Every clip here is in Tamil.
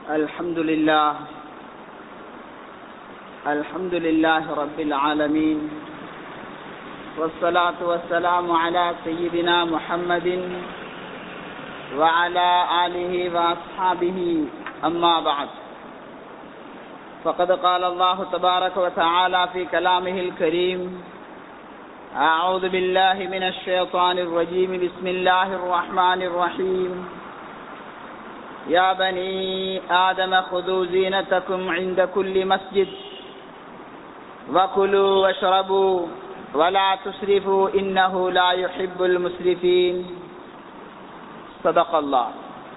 الحمد لله الحمد لله رب العالمين والصلاة والسلام على سيدنا محمد وعلى آله وأصحابه أما بعد فقد قال الله تبارك وتعالى في كلامه الكريم أعوذ بالله من الشيطان الرجيم بسم الله الرحمن الرحيم يا بني آدم خذوا زينتكم عند كل مسجد وكلوا واشربوا ولا تسرفوا إنه لا يحب المسرفين صدق الله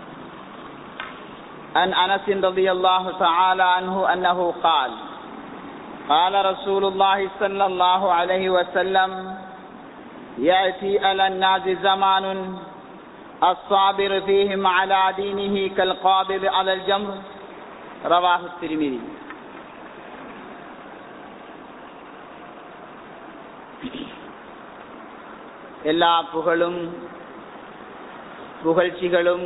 عن أنس رضي الله تعالى عنه أنه قال قال رسول الله صلى الله عليه وسلم يأتي على الناس زمان الصابر فيهم على دينه كالقابض على الجمر رواه الترمذي எல்லா புகழும் புகழ்ச்சிகளும்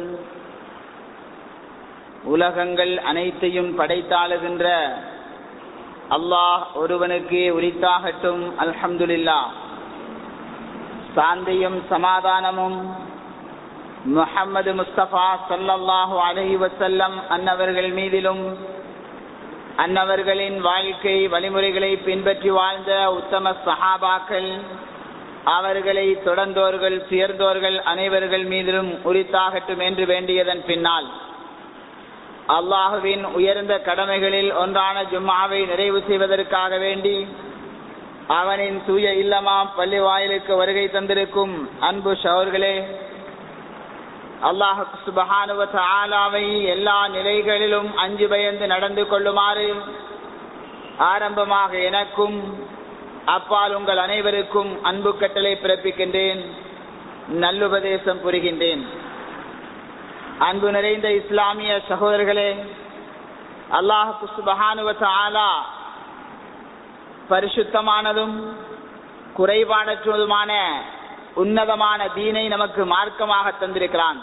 உலகங்கள் அனைத்தையும் படைத்தாளுகின்ற அல்லாஹ் ஒருவனுக்கு உரித்தாகட்டும் அல்ஹம்துலில்லா சாந்தியும் சமாதானமும் முஹம்மது முஸ்தபா சல்லல்லாஹு அலஹி வசல்லம் அன்னவர்கள் மீதிலும் அன்னவர்களின் வாழ்க்கை வழிமுறைகளை பின்பற்றி வாழ்ந்த உத்தம சஹாபாக்கள் அவர்களை தொடர்ந்தோர்கள் சேர்ந்தோர்கள் அனைவர்கள் மீதிலும் உரித்தாகட்டும் என்று வேண்டியதன் பின்னால் அல்லாஹுவின் உயர்ந்த கடமைகளில் ஒன்றான ஜும்மாவை நிறைவு செய்வதற்காக வேண்டி அவனின் தூய இல்லமாம் பள்ளி வாயிலுக்கு வருகை தந்திருக்கும் அன்பு ஷவர்களே அல்லாஹு சுபஹானுவத் ஆலாவை எல்லா நிலைகளிலும் அஞ்சு பயந்து நடந்து கொள்ளுமாறு ஆரம்பமாக எனக்கும் அப்பால் உங்கள் அனைவருக்கும் அன்பு கட்டளை பிறப்பிக்கின்றேன் நல்லுபதேசம் புரிகின்றேன் அன்பு நிறைந்த இஸ்லாமிய சகோதரர்களே அல்லாஹு சுபஹானுவத் ஆலா பரிசுத்தமானதும் குறைபாடற்றதுமான உன்னதமான தீனை நமக்கு மார்க்கமாக தந்திருக்கிறான்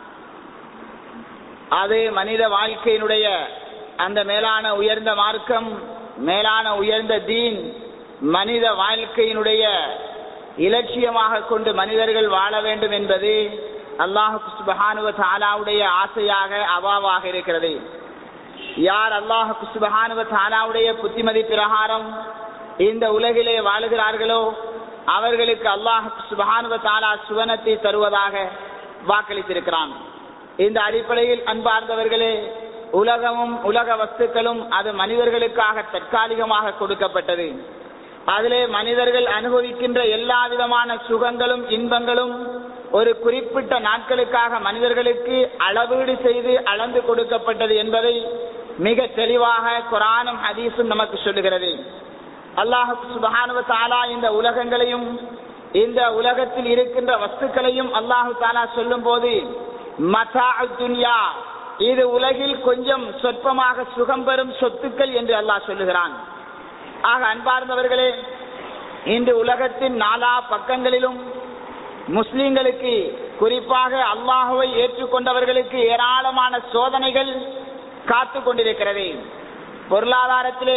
அது மனித வாழ்க்கையினுடைய அந்த மேலான உயர்ந்த மார்க்கம் மேலான உயர்ந்த தீன் மனித வாழ்க்கையினுடைய இலட்சியமாக கொண்டு மனிதர்கள் வாழ வேண்டும் என்பது அல்லாஹு குஸ்பஹானுவ தாலாவுடைய ஆசையாக அவாவாக இருக்கிறது யார் அல்லாஹு குஸ்பஹானுவ தாலாவுடைய புத்திமதி பிரகாரம் இந்த உலகிலே வாழுகிறார்களோ அவர்களுக்கு அல்லாஹ் சுபஹானுவ தாலா சுவனத்தை தருவதாக வாக்களித்திருக்கிறான் இந்த அடிப்படையில் அன்பார்ந்தவர்களே உலகமும் உலக வஸ்துக்களும் அது மனிதர்களுக்காக தற்காலிகமாக கொடுக்கப்பட்டது அதிலே மனிதர்கள் அனுபவிக்கின்ற எல்லா விதமான சுகங்களும் இன்பங்களும் ஒரு குறிப்பிட்ட நாட்களுக்காக மனிதர்களுக்கு அளவீடு செய்து அளந்து கொடுக்கப்பட்டது என்பதை மிக தெளிவாக குரானும் ஹதீஸும் நமக்கு சொல்லுகிறது அல்லாஹு சுபஹானுவ தாலா இந்த உலகங்களையும் இந்த உலகத்தில் இருக்கின்ற வஸ்துக்களையும் அல்லாஹு தாலா சொல்லும் போது மதா துன்யா இது உலகில் கொஞ்சம் சொற்பமாக சுகம் பெறும் சொத்துக்கள் என்று அல்லாஹ் சொல்லுகிறான் ஆக அன்பார்ந்தவர்களே இன்று உலகத்தின் நாலா பக்கங்களிலும் முஸ்லிம்களுக்கு குறிப்பாக அல்லாஹுவை ஏற்றுக்கொண்டவர்களுக்கு ஏராளமான சோதனைகள் காத்து கொண்டிருக்கிறது பொருளாதாரத்திலே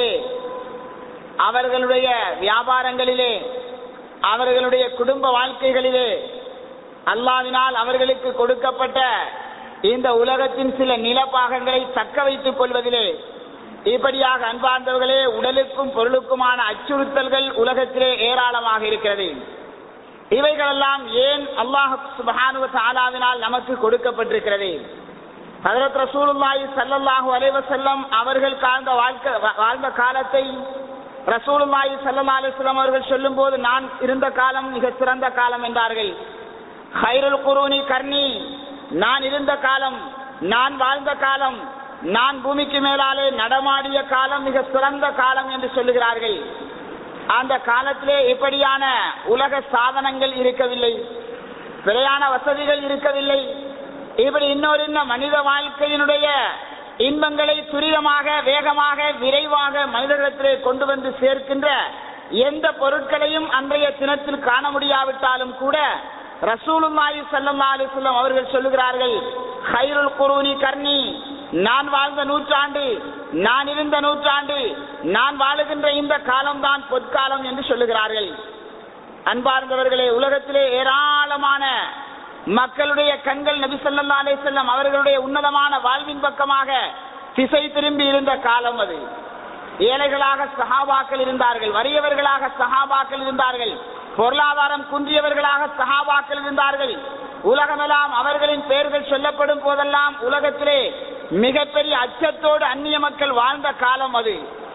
அவர்களுடைய வியாபாரங்களிலே அவர்களுடைய குடும்ப வாழ்க்கைகளிலே அல்லாவினால் அவர்களுக்கு கொடுக்கப்பட்ட இந்த உலகத்தின் சில நிலப்பாகங்களை தக்க வைத்துக் கொள்வதிலே இப்படியாக அன்பார்ந்தவர்களே உடலுக்கும் பொருளுக்குமான அச்சுறுத்தல்கள் உலகத்திலே ஏராளமாக இருக்கிறது இவைகளெல்லாம் ஏன் அல்லாஹ் சுபஹானுவ தாலாவினால் நமக்கு கொடுக்கப்பட்டிருக்கிறது ஹதரத் ரசூலுல்லாஹி சல்லல்லாஹு அலைவசல்லம் அவர்கள் வாழ்ந்த வாழ்க்கை வாழ்ந்த காலத்தை ரசூலுல்லாஹி சல்லா அலிஸ்லாம் அவர்கள் சொல்லும் போது நான் இருந்த காலம் மிக சிறந்த காலம் என்றார்கள் ஹைருல் குருனி கர்ணி நான் இருந்த காலம் நான் வாழ்ந்த காலம் நான் பூமிக்கு மேலாலே நடமாடிய காலம் மிக சிறந்த காலம் என்று சொல்லுகிறார்கள் அந்த காலத்திலே இப்படியான உலக சாதனங்கள் இருக்கவில்லை பிரயாண வசதிகள் இருக்கவில்லை இப்படி இன்னொரு மனித வாழ்க்கையினுடைய இன்பங்களை துரிதமாக வேகமாக விரைவாக மனிதர்களிடத்திலே கொண்டு வந்து சேர்க்கின்ற எந்த பொருட்களையும் அன்றைய தினத்தில் காண முடியாவிட்டாலும் கூட ரசூலுல்லாஹி ஸல்லல்லாஹு அலைஹி வஸல்லம் அவர்கள் சொல்லுகிறார்கள் ஹைருல் குரூனி கர்ணி நான் வாழ்ந்த நூற்றாண்டு நான் இருந்த நூற்றாண்டு நான் வாழுகின்ற இந்த காலம்தான் பொற்காலம் என்று சொல்லுகிறார்கள் அன்பார்ந்தவர்களே உலகத்திலே ஏராளமான மக்களுடைய கண்கள் நபி ஸல்லல்லாஹு அலைஹி வஸல்லம் அவர்களுடைய உன்னதமான வாழ்வின் பக்கமாக திசை திரும்பி இருந்த காலம் அது ஏழைகளாக சஹாபாக்கள் இருந்தார்கள் வறியவர்களாக சஹாபாக்கள் இருந்தார்கள் பொருளாதாரம் குன்றியவர்களாக சஹாபாக்கள் இருந்தார்கள் உலகமெல்லாம் அவர்களின் பெயர்கள் சொல்லப்படும் போதெல்லாம் உலகத்திலே மிகப்பெரிய அச்சத்தோடு அந்நிய மக்கள் வாழ்ந்த காலம் அது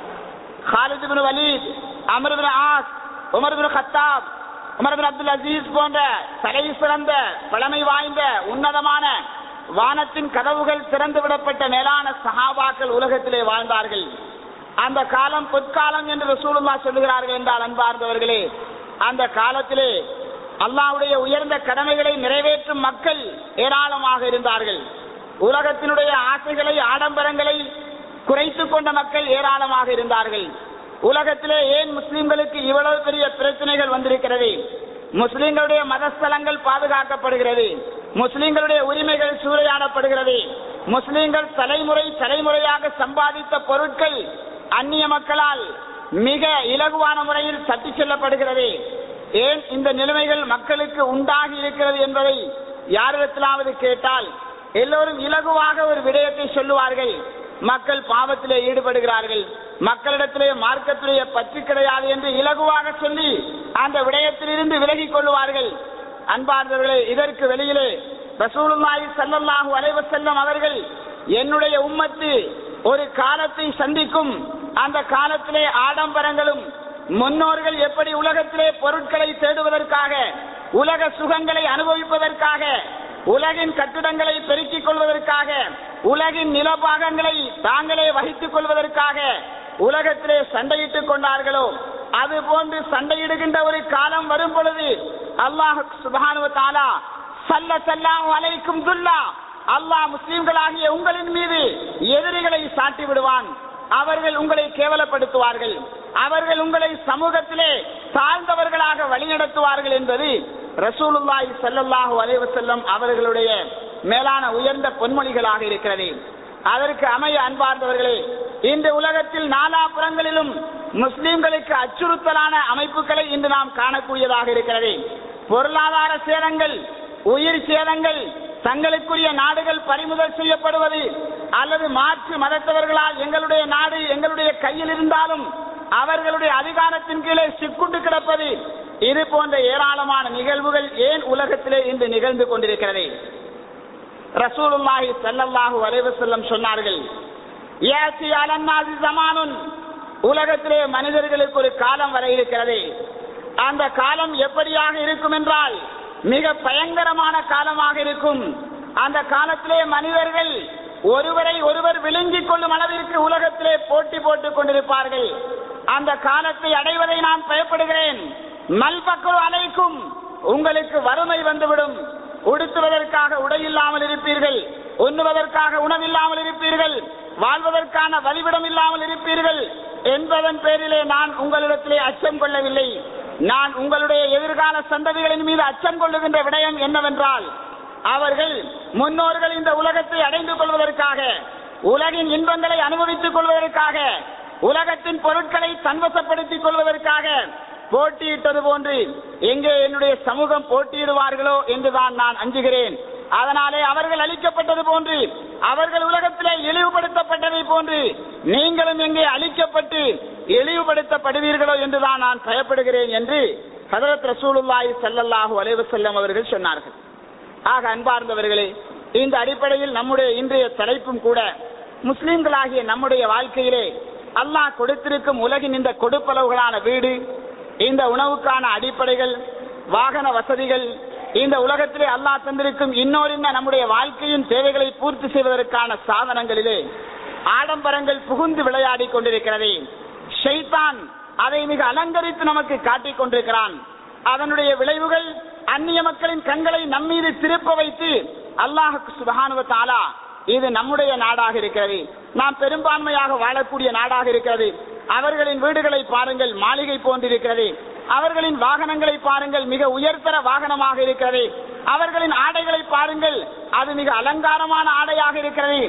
Khalid bin Walid Amr bin As Umar bin Khattab Umar bin Abdul Aziz போன்ற தலை சிறந்த பழமை வாய்ந்த உன்னதமான வானத்தின் கதவுகள் திறந்து விடப்பட்ட மேலான சஹாபாக்கள் உலகத்திலே வாழ்ந்தார்கள் அந்த காலம் பொற்காலம் என்று ரசூலுல்லா சொல்லுகிறார்கள் என்றால் அன்பார்ந்தவர்களே அந்த காலத்திலே அல்லாஹ்வுடைய உயர்ந்த கடமைகளை நிறைவேற்றும் மக்கள் ஏராளமாக இருந்தார்கள் உலகத்தினுடைய ஆசைகளை ஆடம்பரங்களை குறைத்துக் கொண்ட மக்கள் ஏராளமாக இருந்தார்கள் உலகத்திலே ஏன் முஸ்லிம்களுக்கு இவ்வளவு பெரிய பிரச்சனைகள் வந்திருக்கிறது முஸ்லிம்களுடைய மதஸ்தலங்கள் பாதுகாக்கப்படுகிறது முஸ்லிம்களுடைய உரிமைகள் சூறையாடப்படுகிறது முஸ்லிம்கள் தலைமுறை தலைமுறையாக சம்பாதித்த பொருட்கள் அந்நிய மக்களால் மிக இலகுவான முறையில் தட்டி செல்லப்படுகிறது ஏன் இந்த நிலைமைகள் மக்களுக்கு உண்டாகி இருக்கிறது என்பதை யாரிடத்திலாவது கேட்டால் எல்லோரும் இலகுவாக ஒரு விடயத்தை சொல்லுவார்கள் மக்கள் பாவத்திலே ஈடுபடுகிறார்கள் மக்களிடத்திலே மார்க்கத்திலேயே பற்று கிடையாது என்று இலகுவாக சொல்லி அந்த விடயத்திலிருந்து விலகிக் கொள்வார்கள் அன்பார்ந்தவர்களே இதற்கு வெளியிலே ரசூலுல்லாஹி ஸல்லல்லாஹு அலைஹி வஸல்லம் அவர்கள் என்னுடைய உம்மத்து ஒரு காலத்தை சந்திக்கும் அந்த காலத்திலே ஆடம்பரங்களும் முன்னோர்கள் எப்படி உலகத்திலே பொருட்களை தேடுவதற்காக உலக சுகங்களை அனுபவிப்பதற்காக உலகின் கட்டிடங்களை பெருக்கிக் கொள்வதற்காக உலகின் நிலபாகங்களை தாங்களே வகித்துக் கொள்வதற்காக உலகத்திலே சண்டையிட்டுக் கொண்டார்களோ அது போன்று சண்டையிடுகின்ற ஒரு காலம் வரும் பொழுது அல்லாஹ் சுபானு தாலா சல்ல சல்லாம் அலைக்கும் துல்லா அல்லாஹ் முஸ்லிம்களாகிய உங்களின் மீது எதிரிகளை சாட்டி விடுவான் அவர்கள் உங்களை கேவலப்படுத்துவார்கள் அவர்கள் உங்களை சமூகத்திலே தாழ்ந்தவர்களாக வழிநடத்துவார்கள் என்பது ரசூலுல்லாஹி ஸல்லல்லாஹு அலைஹி வஸல்லம் அவர்களுடைய மேலான உயர்ந்த பொன்மொழிகளாக இருக்கிறது அதற்கு அமைய அன்பார்ந்தவர்களே இந்த உலகத்தில் நாலாபுறங்களிலும் முஸ்லிம்களுக்கு அச்சுறுத்தலான அமைப்புகளை இன்று நாம் காணக்கூடியதாக இருக்கிறது பொருளாதார சேதங்கள் உயிர் சேதங்கள் தங்களுக்குரிய நாடுகள் பறிமுதல் செய்யப்படுவது அல்லது மாற்று மதத்தவர்களால் எங்களுடைய நாடு எங்களுடைய கையில் இருந்தாலும் அவர்களுடைய அதிகாரத்தின் கீழே சிக்குண்டு கிடப்பது இது போன்ற ஏராளமான நிகழ்வுகள் ஏன் உலகத்திலே இன்று நிகழ்ந்து கொண்டிருக்கிறது ரசூலுல்லாஹி ஸல்லல்லாஹு அலைஹி வஸல்லம் சொன்னார்கள் யாசி அலன்னாசி ஜமானுன் உலகத்திலே மனிதர்களுக்கு ஒரு காலம் வர இருக்கிறது அந்த காலம் எப்படியாக இருக்கும் என்றால் மிக பயங்கரமான காலமாக இருக்கும் அந்த காலத்திலே மனிதர்கள் ஒருவரை ஒருவர் விழுங்கிக் கொள்ளும் அளவிற்கு உலகத்திலே போட்டி போட்டுக் கொண்டிருப்பார்கள் அந்த காலத்தை அடைவதை நான் பயப்படுகிறேன் மல்பக்கரு அலைக்கும் உங்களுக்கு வறுமை வந்துவிடும் உடுத்துவதற்காக உடை இல்லாமல் இருப்பீர்கள் உண்ணுவதற்காக உணவில்லாமல் இருப்பீர்கள் வாழ்வதற்கான வழிவிடம் இல்லாமல் இருப்பீர்கள் என்பதன் பேரிலே நான் உங்களிடத்திலே அச்சம் கொள்ளவில்லை நான் உங்களுடைய எதிர்கால சந்ததிகளின் மீது அச்சம் கொள்ளுகின்ற விடயம் என்னவென்றால் அவர்கள் முன்னோர்கள் இந்த உலகத்தை அடைந்து கொள்வதற்காக உலகின் இன்பங்களை அனுபவித்துக் கொள்வதற்காக உலகத்தின் பொருட்களை தன்வசப்படுத்திக் கொள்வதற்காக போட்டியிட்டது போன்று எங்கே என்னுடைய சமூகம் போட்டியிடுவார்களோ என்றுதான் நான் அஞ்சுகிறேன் அதனாலே அவர்கள் அழிக்கப்பட்டது போன்று அவர்கள் உலகத்திலே இழிவுபடுத்தப்பட்டதை போன்று நீங்களும் எங்கே அழிக்கப்பட்டு இழிவுபடுத்தப்படுவீர்களோ என்றுதான் நான் பயப்படுகிறேன் என்று ஹதரத் ரசூலுல்லாஹி ஸல்லல்லாஹு அலைஹி வஸல்லம் அவர்கள் சொன்னார்கள் ஆக அன்பார்ந்தவர்களே இந்த அடிப்படையில் நம்முடைய இன்றைய தலைப்பும் கூட முஸ்லிம்களாகிய நம்முடைய வாழ்க்கையிலே அல்லாஹ் கொடுத்திருக்கும் உலகின் இந்த கொடுப்பளவுகளான வீடு இந்த உணவுக்கான அடிப்படைகள் வாகன வசதிகள் இந்த உலகத்திலே அல்லாஹ் தந்திருக்கும் இன்னொருன்ன நம்முடைய வாழ்க்கையின் தேவைகளை பூர்த்தி செய்வதற்கான சாதனங்களிலே ஆடம்பரங்கள் புகுந்து விளையாடி கொண்டிருக்கிறது ஷைத்தான் அதை மிக அலங்கரித்து நமக்கு காட்டிக் கொண்டிருக்கிறான் அதனுடைய விளைவுகள் அந்நிய மக்களின் கண்களை நம்மீது திருப்ப வைத்து அல்லாஹ் சுபஹானுவ தாலா இது நம்முடைய நாடாக இருக்கிறது நாம் பெரும்பான்மையாக வாழக்கூடிய நாடாக இருக்கிறது அவர்களின் வீடுகளை பாருங்கள் மாளிகை போன்றிருக்கிறது அவர்களின் வாகனங்களை பாருங்கள் மிக உயர்தர வாகனமாக இருக்கிறது அவர்களின் ஆடைகளை பாருங்கள் அது மிக அலங்காரமான ஆடையாக இருக்கிறது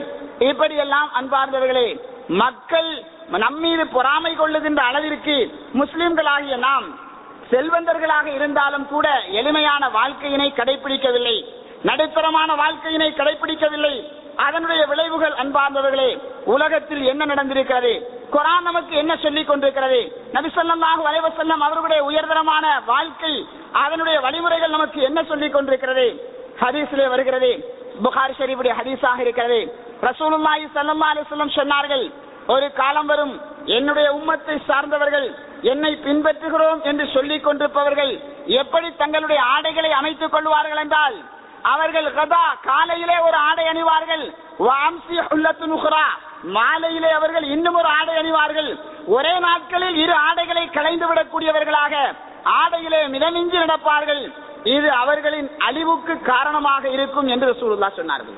இப்படியெல்லாம் அன்பார்ந்தவர்களே மக்கள் நம்மீது பொறாமை கொள்ளுகின்ற அளவிற்கு முஸ்லிம்களாகிய நாம் செல்வந்தர்களாக இருந்தாலும் கூட எளிமையான வாழ்க்கையினை கடைபிடிக்கவில்லை நடுத்தரமான வாழ்க்கையினை கடைபிடிக்கவில்லை அதனுடைய விளைவுகள் அன்பார்ந்தவர்களே உலகத்தில் என்ன நடந்திருக்கிறது குரான் நமக்கு என்ன சொல்லிக் கொண்டிருக்கிறது நபிசல்லாஹு அலைவசல்லம் அவர்களுடைய உயர்தரமான வாழ்க்கை அதனுடைய வழிமுறைகள் நமக்கு என்ன சொல்லிக் கொண்டிருக்கிறது ஹதீஸிலே வருகிறது புகாரி ஷரீஃபுடைய ஹதீஸாக இருக்கிறது ரசூலுல்லாஹி ஸல்லல்லாஹு அலைஹி வஸல்லம் சொன்னார்கள் ஒரு காலம் வரும் என்னுடைய உம்மத்தை சார்ந்தவர்கள் என்னை பின்பற்றுகிறோம் என்று சொல்லிக் கொண்டிருப்பவர்கள் எப்படி தங்களுடைய ஆடைகளை அமைத்துக் கொள்வார்கள் என்றால் அவர்கள் கதா காலையிலே ஒரு ஆடை அணிவார்கள் வாம்சி உள்ளத்து நுகரா மாலையிலே அவர்கள் இன்னும் ஒரு ஆடை அணிவார்கள் ஒரே நாட்களில் இரு ஆடைகளை களைந்து விடக்கூடியவர்களாக ஆடையிலே மிதமிஞ்சி நடப்பார்கள் இது அவர்களின் அழிவுக்கு காரணமாக இருக்கும் என்று ரசூலுல்லா சொன்னார்கள்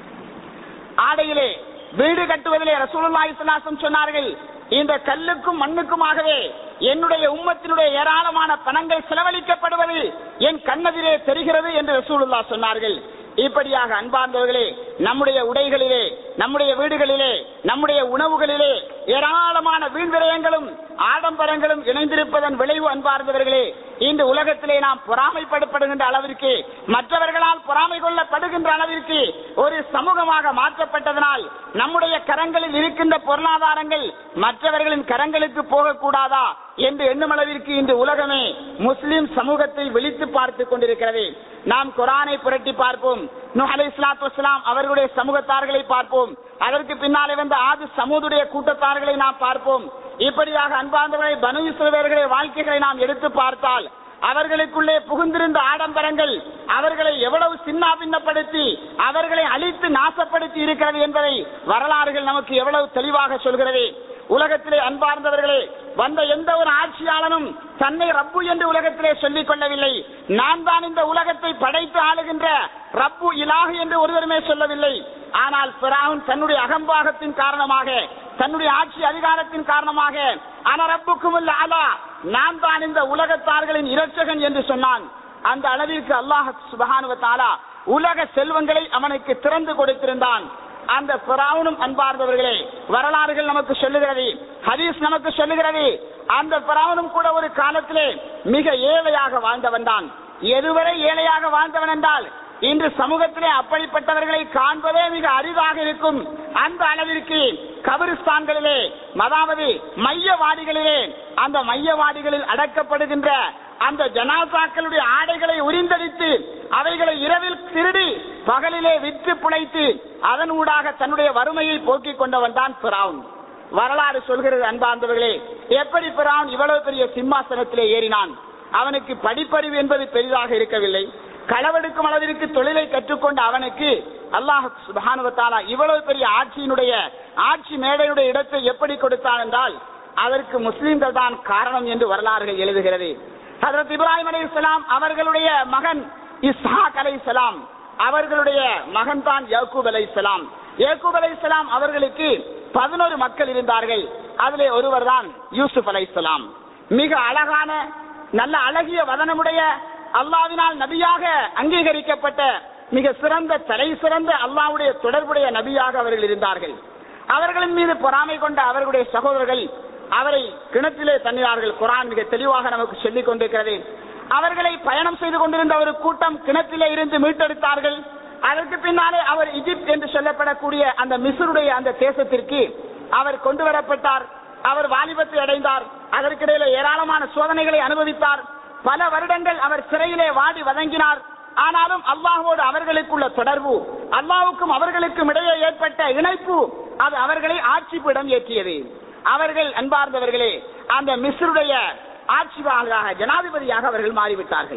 ஆடையிலே வீடு கட்டுவதிலே ரசூலுல்லாஹி ஸல்லல்லாஹு சொன்னார்கள் இந்த கல்லுக்கும் மண்ணுக்குமாகவே என்னுடைய உம்மத்தினுடைய ஏராளமான பணங்கள் செலவழிக்கப்படுவது என் கண்ணெதிரே தெரிகிறது என்று ரசூலுல்லா சொன்னார்கள் இப்படியாக அன்பார்ந்தவர்களே நம்முடைய உடைகளிலே நம்முடைய வீடுகளிலே நம்முடைய உணவுகளிலே ஏராளமான வீண் விரயங்களும் ஆடம்பரங்களும் இணைந்திருப்பதன் விளைவு அன்பார்ந்தவர்களே இந்த உலகத்திலே நாம் பொறாமைப்படுகின்ற அளவிற்கு மற்றவர்களால் பொறாமை கொள்ளப்படுகின்ற அளவிற்கு ஒரு சமூகமாக மாற்றப்பட்டதனால் நம்முடைய கரங்களில் இருக்கின்ற பொருளாதாரங்கள் மற்றவர்களின் கரங்களுக்கு போகக்கூடாதா என்று எண்ணும் அளவிற்கு இன்று உலகமே முஸ்லிம் சமூகத்தை விழித்து பார்த்துக் கொண்டிருக்கிறது நாம் குரானை புரட்டி பார்ப்போம் நூஹ் அலை இஸ்லாத்து வஸ்லாம் அவர்களுடைய சமூகத்தார்களை பார்ப்போம் அதற்கு பின்னாலே வந்த ஆது சமூதுடைய கூட்டத்தார்களை நாம் பார்ப்போம் இப்படியாக அன்பார்ந்தவர்களை பனு இஸ்ரவேலர்களுடைய வாழ்க்கைகளை நாம் எடுத்து பார்த்தால் அவர்களுக்குள்ளே புகுந்திருந்த ஆடம்பரங்கள் அவர்களை எவ்வளவு சின்னாபின்னப்படுத்தி அவர்களை அழித்து நாசப்படுத்தி இருக்கிறது என்பதை வரலாறுகள் நமக்கு எவ்வளவு தெளிவாக சொல்கிறது உலகத்திலே அன்பார்ந்தவர்களே வந்த எந்த ஒரு ஆட்சியாளனும் தன்னை ரப்பு என்று உலகத்திலே சொல்லிக் கொள்ளவில்லை நான் தான் இந்த உலகத்தை படைத்து ஆளுகின்ற ரப்பு இலாகு என்று ஒருவருமே சொல்லவில்லை ஆனால் பிராவுன் தன்னுடைய அகம்பாகத்தின் காரணமாக தன்னுடைய ஆட்சி அதிகாரத்தின் காரணமாக அனரப்புக்கும் அலா நான் தான் இந்த உலகத்தார்களின் இரட்சகன் என்று சொன்னான் அந்த அளவிற்கு அல்லாஹ் சுபஹானுவ தாலா உலக செல்வங்களை அவனுக்கு திறந்து கொடுத்திருந்தான் அந்த பிராவுனும் அன்பார்ந்தவர்களே வரலாறுகள் நமக்கு சொல்லுகிறது ஹதீஸ் நமக்கு சொல்லுகிறது அந்த பிராவுனும் கூட ஒரு காலத்திலே மிக ஏழையாக வாழ்ந்தவன் தான் எதுவரை ஏழையாக வாழ்ந்தவன் என்றால் இன்று சமூகத்திலே அப்படிப்பட்டவர்களை காண்பதே மிக அரிதாக இருக்கும் அந்த அளவிற்கு கபிரிஸ்தான்களிலே அதாவது மையவாடிகளிலே அந்த மையவாடிகளில் அடக்கப்படுகின்ற அந்த ஜனாசாக்களுடைய ஆடைகளை உரிந்தடித்து அவைகளை இரவில் திருடி பகலிலே விற்று பிழைத்து அதன் ஊடாக தன்னுடைய வறுமையை போக்கிக் கொண்டவன் தான் பிராவுன் வரலாறு சொல்கிறது அன்பார்ந்தவர்களே எப்படி பிராவுன் இவ்வளவு பெரிய சிம்மாசனத்திலே ஏறினான் அவனுக்கு படிப்பறிவு என்பது பெரிதாக இருக்கவில்லை களவெடுக்கும் அளவிற்கு தொழிலை கற்றுக்கொண்ட அவனுக்கு அல்லாஹ் சுபானுவத்தாலா இவ்வளவு பெரிய ஆட்சியினுடைய ஆட்சி மேடையுடைய இடத்தை எப்படி கொடுத்தான் என்றால் அதற்கு முஸ்லிம்கள் தான் காரணம் என்று வரலாறுகள் எழுதுகிறது ஹதரத் இப்ராஹிம் அலி இஸ்லாம் அவர்களுடைய மகன் இஸ்ஹாக் அலை இஸ்லாம் அவர்களுடைய மகன் தான் யாக்கூப் அலை இஸ்லாம் யாக்கூப் அலை இஸ்லாம் அவர்களுக்கு பதினோரு மக்கள் இருந்தார்கள் அதிலே ஒருவர் தான் யூசுப் அலை இஸ்லாம் மிக அழகான நல்ல அழகிய வதனமுடைய அல்லாவினால் நபியாக அங்கீகரிக்கப்பட்ட மிக சிறந்த தலை சிறந்த அல்லாவுடைய தொடர்புடைய நபியாக அவர்கள் இருந்தார்கள் அவர்களின் மீது பொறாமை கொண்ட அவர்களுடைய சகோதரர்கள் அவரை கிணற்றிலே தண்ணினார்கள் குரான் மிக தெளிவாக நமக்கு சொல்லிக் கொண்டிருக்கிறது அவர்களை பயணம் செய்து கொண்டிருந்த ஒரு கூட்டம் கிணற்றிலே இருந்து மீட்டெடுத்தார்கள் அதற்கு பின்னாலே அவர் இஜிப்த் என்று சொல்லப்படக்கூடிய அந்த மிஸ்ருடைய அந்த தேசத்திற்கு அவர் கொண்டு வரப்பட்டார் அவர் வாலிபத்தை அடைந்தார் அதற்கிடையில ஏராளமான சோதனைகளை அனுபவித்தார் பல வருடங்கள் அவர் சிறையிலே வாடி வதங்கினார் ஆனாலும் அல்லாஹோடு அவர்களுக்குள்ள தொடர்பு அல்லாவுக்கும் அவர்களுக்கும் இடையே ஏற்பட்ட இணைப்பு அது அவர்களை ஆட்சிப்பிடம் ஏற்றியது அவர்கள் அன்பார்ந்தவர்களே அந்த மிஸ்ருடைய ஆட்சியாளராக ஜனாதிபதியாக அவர்கள் மாறிவிட்டார்கள்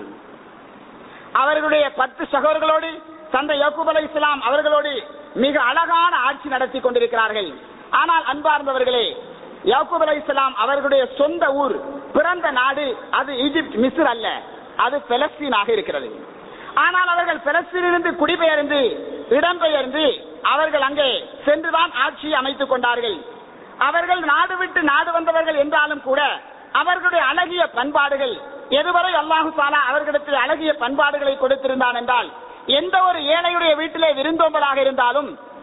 அவர்களுடைய பத்து சகோதரர்களோடு தந்தை யக்கூப் அலை இஸ்லாம் அவர்களோடு மிக அழகான ஆட்சி நடத்தி கொண்டிருக்கிறார்கள் ஆனால் அன்பார்ந்தவர்களே யாக்கூப் அலை இஸ்லாம் அவர்களுடைய சொந்த ஊர் பிறந்த நாடு அது ஈஜிப்ட் மிஸ்ர் அல்ல அது பெலஸ்தீனாக இருக்கிறது ஆனால் அவர்கள் பெலஸ்தீனிலிருந்து குடிபெயர்ந்து இடம்பெயர்ந்து அவர்கள் அங்கே சென்றுதான் ஆட்சியை அமைத்துக் கொண்டார்கள் அவர்கள் நாடு விட்டு நாடு வந்தவர்கள் என்றாலும் கூட அவர்களுடைய அழகிய பண்பாடுகள் எதுவரை அல்லாஹு தாலா அவர்களிடத்தில் அழகிய பண்பாடுகளை கொடுத்திருந்தான் என்றால் எந்த ஒரு ஏழையுடைய வீட்டிலே விருந்தோம்பலாக இருந்தாலும்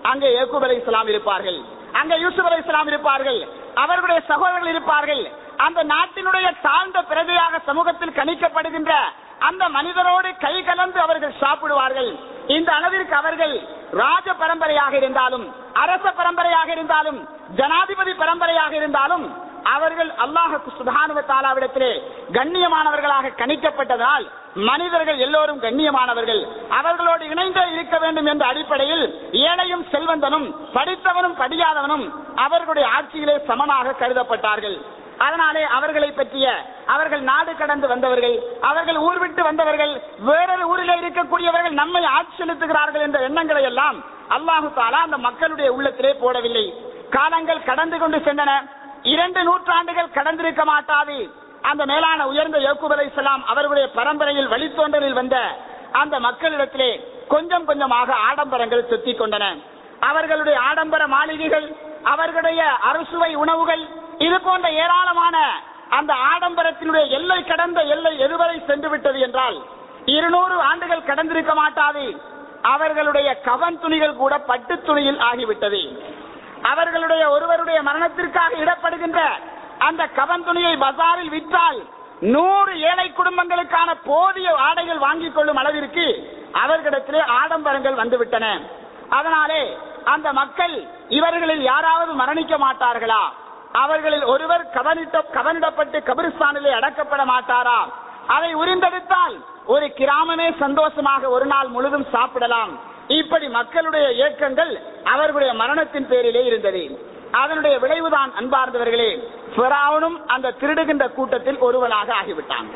அங்கே ஏக்கூப் அலை இஸ்லாம் இருப்பார்கள் அங்கே யூசுப் அலை இஸ்லாம் இருப்பார்கள் அவர்களுடைய சகோதரர்கள் இருப்பார்கள் அந்த நாட்டினுடைய தாழ்ந்த பிரஜையாக சமூகத்தில் கணிக்கப்படுகின்ற அந்த மனிதரோடு கை கலந்து அவர்கள் சாப்பிடுவார்கள் இந்த அளவிற்கு அவர்கள் ராஜ பரம்பரையாக இருந்தாலும் அரச பரம்பரையாக இருந்தாலும் ஜனாதிபதி பரம்பரையாக இருந்தாலும் அவர்கள் அல்லாஹுக்கு சுபானுவ தாலாவிடத்திலே கண்ணியமானவர்களாக கணிக்கப்பட்டதால் மனிதர்கள் எல்லோரும் கண்ணியமானவர்கள் அவர்களோடு இணைந்தே இருக்க வேண்டும் என்ற அடிப்படையில் ஏழையும் செல்வந்தனும் படித்தவனும் படியாதவனும் அவர்களுடைய ஆட்சியிலே சமமாக கருதப்பட்டார்கள் அதனாலே அவர்களை பற்றிய அவர்கள் நாடு கடந்து வந்தவர்கள் அவர்கள் ஊர் விட்டு வந்தவர்கள் வேறொரு ஊரில் இருக்கக்கூடியவர்கள் நம்மை ஆட்சி செலுத்துகிறார்கள் என்ற எண்ணங்களை எல்லாம் அல்லாஹு தாலா அந்த மக்களுடைய உள்ளத்திலே போடவில்லை காலங்கள் கடந்து கொண்டு சென்றன இரண்டு நூற்றாண்டுகள் கடந்திருக்க மாட்டாது அந்த மேலான உயர்ந்த யக்கூப் அலை அவர்களுடைய பரம்பரையில் வழித்தோன்றலில் வந்த அந்த மக்களிடத்திலே கொஞ்சம் கொஞ்சமாக ஆடம்பரங்கள் சுத்திக் கொண்டன அவர்களுடைய ஆடம்பர மாளிகைகள் அவர்களுடைய அறுசுவை உணவுகள் இது போன்ற ஏராளமான அந்த ஆடம்பரத்தினுடைய எல்லை கடந்த எல்லை எதுவரை சென்று விட்டது என்றால் இருநூறு ஆண்டுகள் கடந்திருக்க மாட்டாது அவர்களுடைய கவன் துணிகள் கூட பட்டு துணியில் ஆகிவிட்டது அவர்களுடைய ஒருவருடைய மரணத்திற்காக இடப்படுகின்ற அந்த கவன் துணியை பசாரில் விற்றால் நூறு ஏழை குடும்பங்களுக்கான போதிய ஆடைகள் வாங்கிக் கொள்ளும் அளவிற்கு அவர்களிடத்திலே ஆடம்பரங்கள் வந்துவிட்டன அதனாலே அந்த மக்கள் இவர்களில் யாராவது மரணிக்க மாட்டார்களா அவர்களில் ஒருவர் கவனிட்ட கவனிடப்பட்டு கபிரிஸ்தானிலே அடக்கப்பட மாட்டாரா அதை உரிந்தெடுத்தால் ஒரு கிராமமே சந்தோஷமாக ஒரு நாள் முழுதும் சாப்பிடலாம் இப்படி மக்களுடைய இயக்கங்கள் அவர்களுடைய மரணத்தின் பேரிலே இருந்தது அதனுடைய விளைவுதான் அன்பார்ந்தவர்களே பிராவனும் அந்த திருடுகின்ற கூட்டத்தில் ஒருவனாக ஆகிவிட்டான்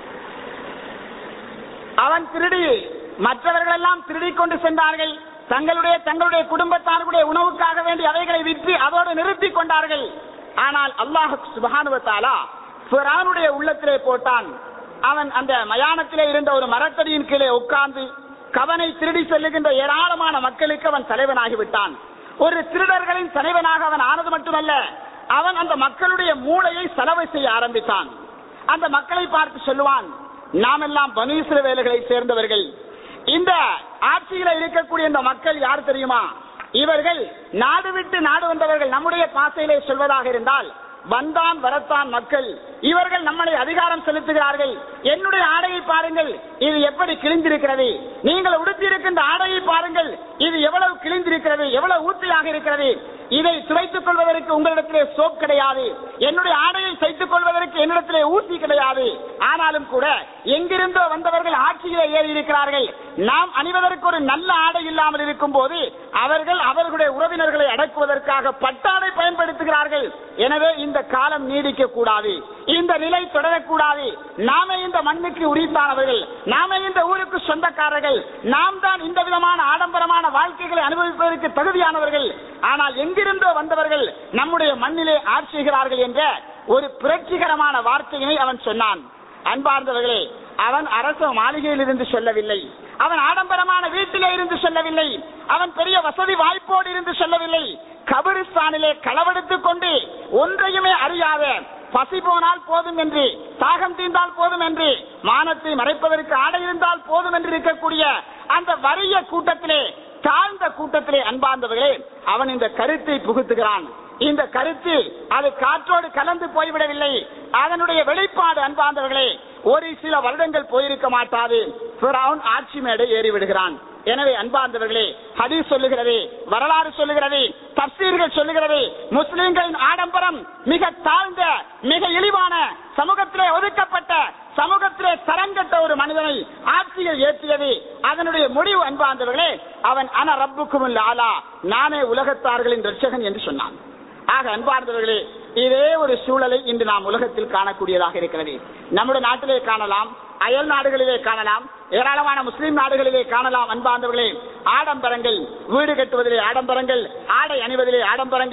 அவன் திருடி மற்றவர்கள் எல்லாம் திருடிக் கொண்டு சென்றார்கள் தங்களுடைய தங்களுடைய குடும்பத்தார்களுடைய உணவுக்காக வேண்டி அவைகளை விற்று அதோடு நிறுத்திக் கொண்டார்கள் ஆனால் அல்லாஹ் சுபஹானுவத்தாலா பிரானுடைய உள்ளத்திலே போட்டான் அவன் அந்த மயானத்திலே இருந்த ஒரு மரத்தடியின் கீழே உட்கார்ந்து கவனை திருடி செல்லுகின்ற ஏராளமான மக்களுக்கு அவன் தலைவனாகிவிட்டான் ஒரு திருடர்களின் தலைவனாக அவன் ஆனது மட்டுமல்ல அவன் அந்த மக்களுடைய மூளையை செலவு செய்ய ஆரம்பித்தான் அந்த மக்களை பார்த்து சொல்லுவான் நாம் எல்லாம் பனீசிற வேலைகளை சேர்ந்தவர்கள் இந்த ஆட்சியில இருக்கக்கூடிய இந்த மக்கள் யார் தெரியுமா இவர்கள் நாடு விட்டு நாடு வந்தவர்கள் நம்முடைய பாசையிலே சொல்வதாக இருந்தால் வந்தான் வரத்தான் மக்கள் இவர்கள் நம்மளை அதிகாரம் செலுத்துகிறார்கள் என்னுடைய ஆடையை பாருங்கள் இது எப்படி கிழிந்திருக்கிறது நீங்கள் உடுத்தியிருக்கின்ற ஆடையை பாருங்கள் இது எவ்வளவு கிழிந்திருக்கிறது எவ்வளவு ஊத்தியாக இருக்கிறது இதை துவைத்துக் கொள்வதற்கு உங்களிடத்திலே சோப் கிடையாது என்னுடைய ஆடையை தைத்துக் கொள்வதற்கு என்னிடத்திலே ஊசி கிடையாது ஆனாலும் கூட எங்கிருந்தோ வந்தவர்கள் ஆட்சியிலே ஏறி இருக்கிறார்கள் நாம் அணிவதற்கு ஒரு நல்ல ஆடை இல்லாமல் இருக்கும் போது அவர்கள் அவர்களுடைய உறவினர்களை அடக்குவதற்காக பட்டாடை பயன்படுத்துகிறார்கள் எனவே இந்த காலம் நீடிக்க கூடாது இந்த நிலை தொடரக்கூடாது நாம இந்த மண்ணுக்கு உரித்தானவர்கள் நாம இந்த ஊருக்கு சொந்தக்காரர்கள் நாம் தான் இந்த விதமான ஆடம்பரமான வாழ்க்கைகளை அனுபவிப்பதற்கு தகுதியானவர்கள் ஆனால் எங்கிருந்தோ வந்தவர்கள் நம்முடைய மண்ணிலே ஆட்சிகிறார்கள் என்ற ஒரு புரட்சிகரமான வார்த்தையினை அவன் சொன்னான் அன்பார்ந்தவர்களே அவன் அரச மாளிகையில் இருந்து சொல்லவில்லை அவன் ஆடம்பரமான வீட்டிலே இருந்து சொல்லவில்லை அவன் பெரிய வசதி வாய்ப்போடு இருந்து சொல்லவில்லை கபிரிஸ்தானிலே களவெடுத்துக் கொண்டு ஒன்றையுமே அறியாத பசி போனால் போதும் என்று தாகம் தீர்ந்தால் போதும் என்று மானத்தை மறைப்பதற்கு ஆடை இருந்தால் போதும் என்று இருக்கக்கூடிய அந்த வறிய கூட்டத்திலே தாழ்ந்த கூட்டத்திலே அன்பார்ந்தவர்களே அவன் இந்த கருத்தை புகுத்துகிறான் இந்த கருத்து அது காற்றோடு கலந்து போய்விடவில்லை அதனுடைய வெளிப்பாடு அன்பார்ந்தவர்களே ஒரு சில வருடங்கள் போயிருக்க மாட்டாது பிறவுன் ஆட்சி மேடை ஏறி விடுகிறான் எனவே அன்பார்ந்தவர்களே ஹதீஸ் சொல்லுகிறது வரலாறு சொல்லுகிறது தப்சீர்கள் சொல்லுகிறது முஸ்லிம்களின் ஆடம்பரம் மிக தாழ்ந்த மிக இழிவான சமூகத்திலே ஒதுக்கப்பட்ட சமூகத்திலே தரங்கட்ட ஒரு மனிதனை ஆட்சியில் ஏற்றியது அதனுடைய முடிவு அன்பார்ந்தவர்களே அவன் அன ரப்புக்கும் ஆலா நானே உலகத்தார்களின் ரட்சகன் என்று சொன்னான் ஆக அன்பார்ந்தவர்களே இதே ஒரு சூழலை இன்று நாம் உலகத்தில் காணக்கூடியதாக இருக்கிறது நம்முடைய நாட்டிலே காணலாம் அயல் நாடுகளிலே காணலாம் ஏராளமான முஸ்லிம் நாடுகளிலே காணலாம் அன்பார்ந்தவர்களே ஆடம்பரங்கள் வீடு கட்டுவதிலே ஆடம்பரங்கள் ஆடை அணிவதிலே ஆடம்பரங்கள்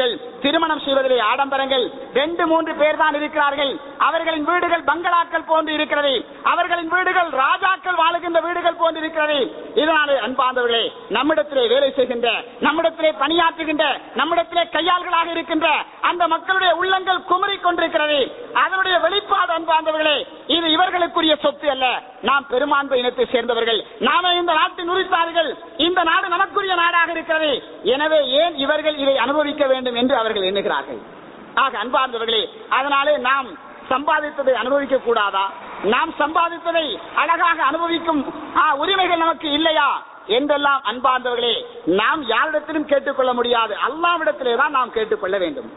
திருமணம் செய்வதிலே ஆடம்பரங்கள் ரெண்டு மூன்று பேர் தான் இருக்கிறார்கள் அவர்களின் வீடுகள் பங்களாக்கள் போன்று இருக்கிறது அவர்களின் வீடுகள் ராஜாக்கள் வாழுகின்ற வீடுகள் போன்று இருக்கிறது இதனாலே அன்பாந்தவர்களே நம்மிடத்திலே வேலை செய்கின்ற நம்மிடத்திலே பணியாற்றுகின்ற நம்மிடத்திலே கையாள்களாக இருக்கின்ற அந்த மக்களுடைய உள்ளங்கள் குமரிக் கொண்டிருக்கிறது அதனுடைய வெளிப்பாடு அன்பாந்தவர்களே இது இவர்களுக்குரிய சொத்து அல்ல நாம் பெரும்பான்மை இனத்தை சேர்ந்தவர்கள் நாம இந்த நாட்டின் உரித்தார்கள் இந்த நாடு நமக்குரிய நாடாக இருக்கிறது எனவே ஏன் இவர்கள் இதை அனுபவிக்க வேண்டும் என்று அவர்கள் எண்ணுகிறார்கள் ஆக அன்பார்ந்தவர்களே அதனாலே நாம் சம்பாதித்ததை அனுபவிக்க கூடாதா நாம் சம்பாதித்ததை அழகாக அனுபவிக்கும் ஆ, உரிமைகள் நமக்கு இல்லையா என்றெல்லாம் அன்பார்ந்தவர்களே நாம் யாரிடத்திலும் கேட்டுக்கொள்ள முடியாது அல்லாவிடத்திலே தான் நாம் கேட்டுக்கொள்ள வேண்டும்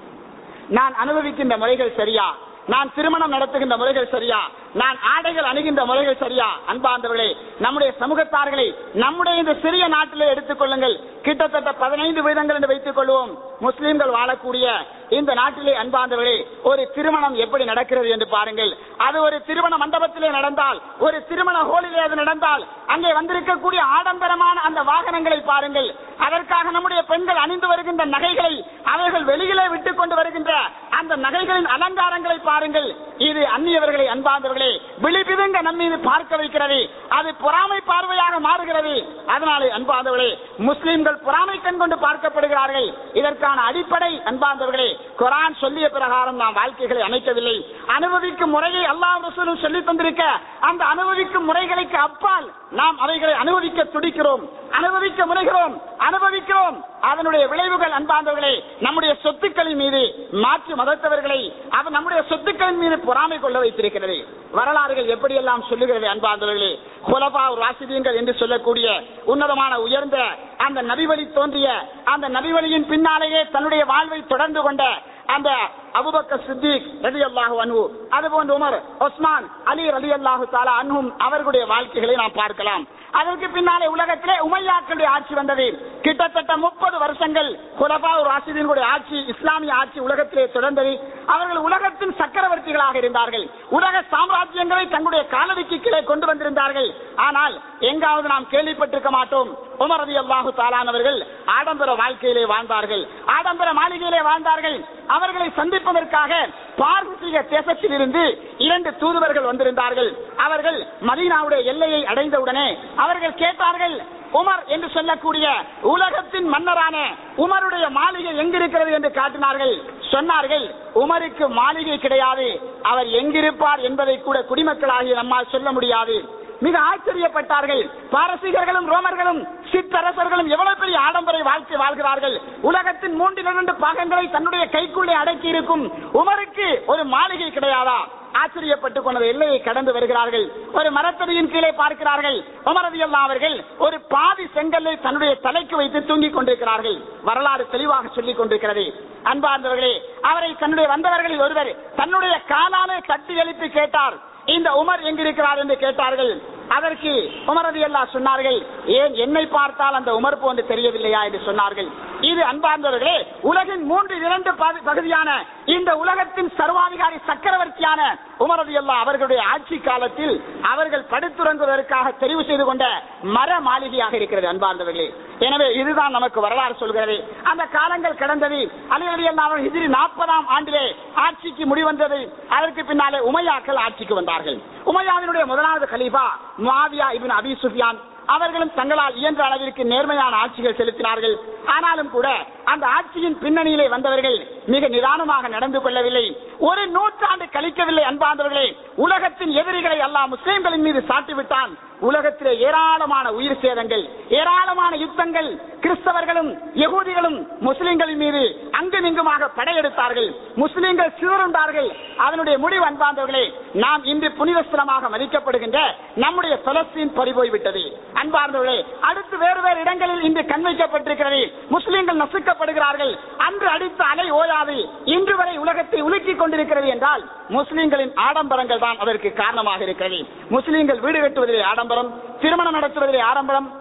நான் அனுபவிக்கின்ற முறைகள் சரியா நான் திருமணம் நடத்துகின்ற முறைகள் சரியா நான் ஆடைகள் அணுகின்ற முறைகள் சரியா அன்பார்ந்தவர்களே நம்முடைய சமூகத்தார்களை நம்முடைய இந்த சிறிய நாட்டிலே எடுத்துக் கொள்ளுங்கள் கிட்டத்தட்ட பதினைந்து வீதங்கள் என்று வைத்துக் கொள்வோம் முஸ்லிம்கள் வாழக்கூடிய இந்த நாட்டிலே அன்பார்ந்தவர்களே ஒரு திருமணம் எப்படி நடக்கிறது என்று பாருங்கள் அது ஒரு திருமண மண்டபத்திலே நடந்தால் ஒரு திருமண ஹோலிலே அது நடந்தால் அங்கே வந்திருக்கக்கூடிய ஆடம்பரமான அந்த வாகனங்களை பாருங்கள் அதற்காக நம்முடைய பெண்கள் அணிந்து வருகின்ற நகைகளை அவர்கள் வெளியிலே விட்டுக் கொண்டு வருகின்ற அந்த நகைகளின் அலங்காரங்களை பாருங்கள் இது அந்நியவர்களை அன்பார்ந்தவர்களே விழிபிதுங்க நம் மீது பார்க்க வைக்கிறது அது பொறாமை பார்வையாக மாறுகிறது அதனாலே அன்பார்ந்தவர்களே முஸ்லிம்கள் பொறாமை கண் கொண்டு பார்க்கப்படுகிறார்கள் இதற்கான அடிப்படை அன்பார்ந்தவர்களே குரான் சொல்லிய பிரகாரம் நாம் வாழ்க்கைகளை அமைக்கவில்லை அனுபவிக்கும் முறையை அல்லாஹ் ரசூலும் சொல்லி தந்திருக்க அந்த அனுபவிக்கும் முறைகளுக்கு அப்பால் நாம் அவைகளை அனுபவிக்க துடிக்கிறோம் அனுபவிக்க முனைகிறோம் அனுபவிக்கிறோம் அதனுடைய விளைவுகள் அன்பார்ந்தவர்களே நம்முடைய சொத்துக்களின் மீது மாற்று மதத்தவர்களை அவர் நம்முடைய சொத்துக்களின் மீது பொறாமை கொள்ள வைத்திருக்கிறது வரலாறுகள் எப்படியெல்லாம் சொல்லுகிறது அன்பார்ந்தவர்களே ஹுலபா ராசிதீன்கள் என்று சொல்லக்கூடிய உன்னதமான உயர்ந்த அந்த நபிவழி தோன்றிய அந்த நபிவழியின் பின்னாலேயே தன்னுடைய வாழ்வை தொடர்ந்து கொண்ட அந்த அபுபக்கர் சித்திக் ரதி அல்லாஹு அன்ஹு அதுபோன்று உமர் ஒஸ்மான் அலி ரலி அல்லாஹு தாலா அன்ஹும் அவர்களுடைய வாழ்க்கைகளை நாம் பார்க்கலாம் அதற்கு பின்னாலே உலகத்திலே உமையாக்களுடைய ஆட்சி வந்தது கிட்டத்தட்ட முப்பது வருஷங்கள் குலபா ராசிதீனுடைய ஆட்சி இஸ்லாமிய ஆட்சி உலகத்திலே தொடர்ந்தது அவர்கள் உலகத்தின் சக்கரவர்த்திகளாக இருந்தார்கள் உலக சாம்ராஜ்யங்களை தங்களுடைய காலடிக்கு கீழே கொண்டு வந்திருந்தார்கள் ஆனால் எங்காவது நாம் கேள்விப்பட்டிருக்க மாட்டோம் உமர் ரதி அல்லாஹு தாலானவர்கள் ஆடம்பர வாழ்க்கையிலே வாழ்ந்தார்கள் ஆடம்பர மாளிகையிலே வாழ்ந்தார்கள் அவர்களை சந்திப்பதற்காக பார்சிக தேசத்தில் இருந்து இரண்டு தூதுவர்கள் வந்திருந்தார்கள் அவர்கள் மதீனாவுடைய எல்லையை அடைந்தவுடனே அவர்கள் கேட்டார்கள் உமர் என்று சொல்லக்கூடிய உலகத்தின் மன்னரான உமருடைய மாளிகை எங்கிருக்கிறது என்று காட்டினார்கள் சொன்னார்கள் உமருக்கு மாளிகை கிடையாது அவர் எங்கிருப்பார் என்பதை கூட குடிமக்களாகிய நம்மால் சொல்ல முடியாது மிக ஆச்சரியப்பட்டார்கள் பாரசீகர்களும் ரோமர்களும் சிற்றரசர்களும் எவ்வளவு பெரிய ஆடம்பரை வாழ்க்கை வாழ்கிறார்கள் உலகத்தின் மூன்றில் இரண்டு பாகங்களை தன்னுடைய கைக்குள்ளே அடக்கி இருக்கும் உமருக்கு ஒரு மாளிகை கிடையாதா ஆச்சரியப்பட்டுக் கொண்டது எல்லையை கடந்து வருகிறார்கள் ஒரு மரத்தடியின் கீழே பார்க்கிறார்கள் உமரதி அவர்கள் ஒரு பாதி செங்கல்லை தன்னுடைய தலைக்கு வைத்து தூங்கிக் கொண்டிருக்கிறார்கள் வரலாறு தெளிவாக சொல்லிக் கொண்டிருக்கிறது அன்பார்ந்தவர்களே அவரை தன்னுடைய வந்தவர்களில் ஒருவர் தன்னுடைய காலாலே தட்டி எழுப்பி கேட்டார் இந்த உமர் எங்கிருக்கிறார் என்று கேட்டார்கள் அதற்கு உமரதி அல்லா சொன்னார்கள் ஏன் என்னை பார்த்தால் அந்த உமர் போன்று தெரியவில்லையா என்று சொன்னார்கள் இது அன்பார்ந்தவர்களே உலகின் மூன்று இரண்டு பகு- பகுதியான இந்த உலகத்தின் சர்வாதிகாரி சக்கரவர்த்தியான உமரதி அல்லா அவர்களுடைய ஆட்சி காலத்தில் அவர்கள் படுத்துறங்குவதற்காக தெரிவு செய்து கொண்ட மர மாளிகையாக இருக்கிறது அன்பார்ந்தவர்களே எனவே இதுதான் நமக்கு வரலாறு சொல்கிறது அந்த காலங்கள் கடந்தது அலி அல்லா அவர்கள் ஹிஜ்ரி நாற்பதாம் ஆண்டிலே ஆட்சிக்கு முடிவந்தது அதற்கு பின்னாலே உமையாக்கள் ஆட்சிக்கு வந்தார்கள் உமையாவினுடைய முதலாவது கலீஃபா முஆவியா இப்னு அபி சுஃபியான் அவர்களும் தங்களால் இயன்ற அளவிற்கு நேர்மையான ஆட்சிகள் செலுத்தினார்கள் ஆனாலும் கூட அந்த ஆட்சியின் பின்னணியிலே வந்தவர்கள் மிக நிதானமாக நடந்து கொள்ளவில்லை ஒரு நூற்றாண்டு கழிக்கவில்லை அன்பார்ந்தவர்களே உலகத்தின் எதிரிகளை அல்லாஹ் முஸ்லிம்களின் மீது சாட்டிவிட்டான் உலகத்திலே ஏராளமான உயிர் சேதங்கள் ஏராளமான யுத்தங்கள் கிறிஸ்தவர்களும் யகூதிகளும் முஸ்லிம்களின் மீது அங்குமிங்குமாக படையெடுத்தார்கள் முஸ்லிம்கள் சிதறுண்டார்கள் அதனுடைய முடிவு அன்பார்ந்தவர்களே நாம் இன்று புனித ஸ்தலமாக மதிக்கப்படுகின்ற நம்முடைய பலஸ்தீன் பறிபோய் விட்டது அன்பார்ந்தவர்களே அடுத்து வேறு வேறு இடங்களில் இன்று கண் வைக்கப்பட்டிருக்கிறது முஸ்லிம்கள் நசுக்கப்படுகிறார்கள் அன்று அடித்த அலை ஓயாது இன்று வரை உலகத்தை உலுக்கிக் கொண்டிருக்கிறது என்றால் முஸ்லிம்களின் ஆடம்பரங்கள் தான் அதற்கு காரணமாக இருக்கிறது முஸ்லிம்கள் வீடு கட்டுவதிலே ஆடம்பரம் திருமணம் நடத்துவதிலே ஆடம்பரம்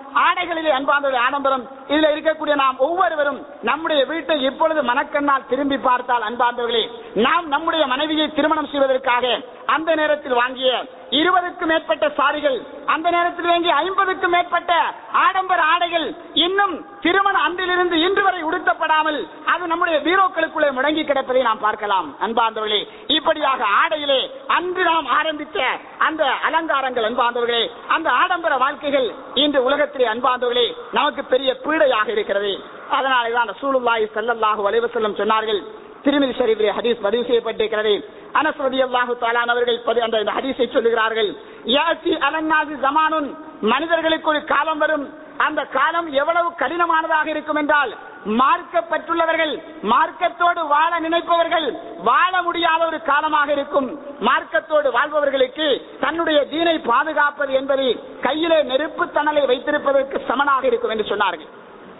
ஆடைகளிலே அன்பார்ந்தவர்களே ஆடம்பரம் இதுல இருக்கக்கூடிய நாம் ஒவ்வொருவரும் நம்முடைய வீட்டை எப்பொழுது மனக்கண்ணால் திரும்பி பார்த்தால் அன்பார்ந்தவர்களே நாம் நம்முடைய மனைவியை திருமணம் செய்வதற்காக அந்த நேரத்தில் வாங்கிய இருபதுக்கும் மேற்பட்ட சாரிகள் அந்த நேரத்தில் வாங்கிய ஐம்பதுக்கும் மேற்பட்ட ஆடம்பர ஆடைகள் இன்னும் திருமண அன்றிலிருந்து இன்று வரை உடுத்தப்படாமல் அது நம்முடைய பீரோக்களுக்குள்ளே முடங்கி கிடப்பதை நாம் பார்க்கலாம் அன்பார்ந்தவர்களே இப்படியாக ஆடையிலே அன்று நாம் ஆரம்பித்த அந்த அலங்காரங்கள் அன்பார்ந்தவர்களே அந்த ஆடம்பர வாழ்க்கைகள் இன்று உலகத்திலே அன்பார்ந்தவர்களே நமக்கு பெரிய பீடையாக இருக்கிறது அதனாலே தான் ரசூலுல்லாஹி ஸல்லல்லாஹு அலைஹி வஸல்லம் சொன்னார்கள் திருமதி ஷரீஃபிலே ஹதீஸ் பதிவு செய்யப்பட்டிருக்கிறது அனஸ் ரலியல்லாஹு தஆலா அவர்கள் பதி- அந்த இந்த ஹதீஸை சொல்லுகிறார்கள் யாசி அலன்னாசி ஜமானுன் மனிதர்களுக்கு ஒரு காலம் வரும் அந்த காலம் எவ்வளவு கடினமானதாக இருக்கும் என்றால் மார்க்கப்பட்டுள்ளவர்கள் மார்க்கத்தோடு வாழ நினைப்பவர்கள் வாழ முடியாத ஒரு காலமாக இருக்கும் மார்க்கத்தோடு வாழ்பவர்களுக்கு தன்னுடைய தீனை பாதுகாப்பது என்பது கையிலே நெருப்பு தணலை வைத்திருப்பதற்கு சமனாக இருக்கும் என்று சொன்னார்கள்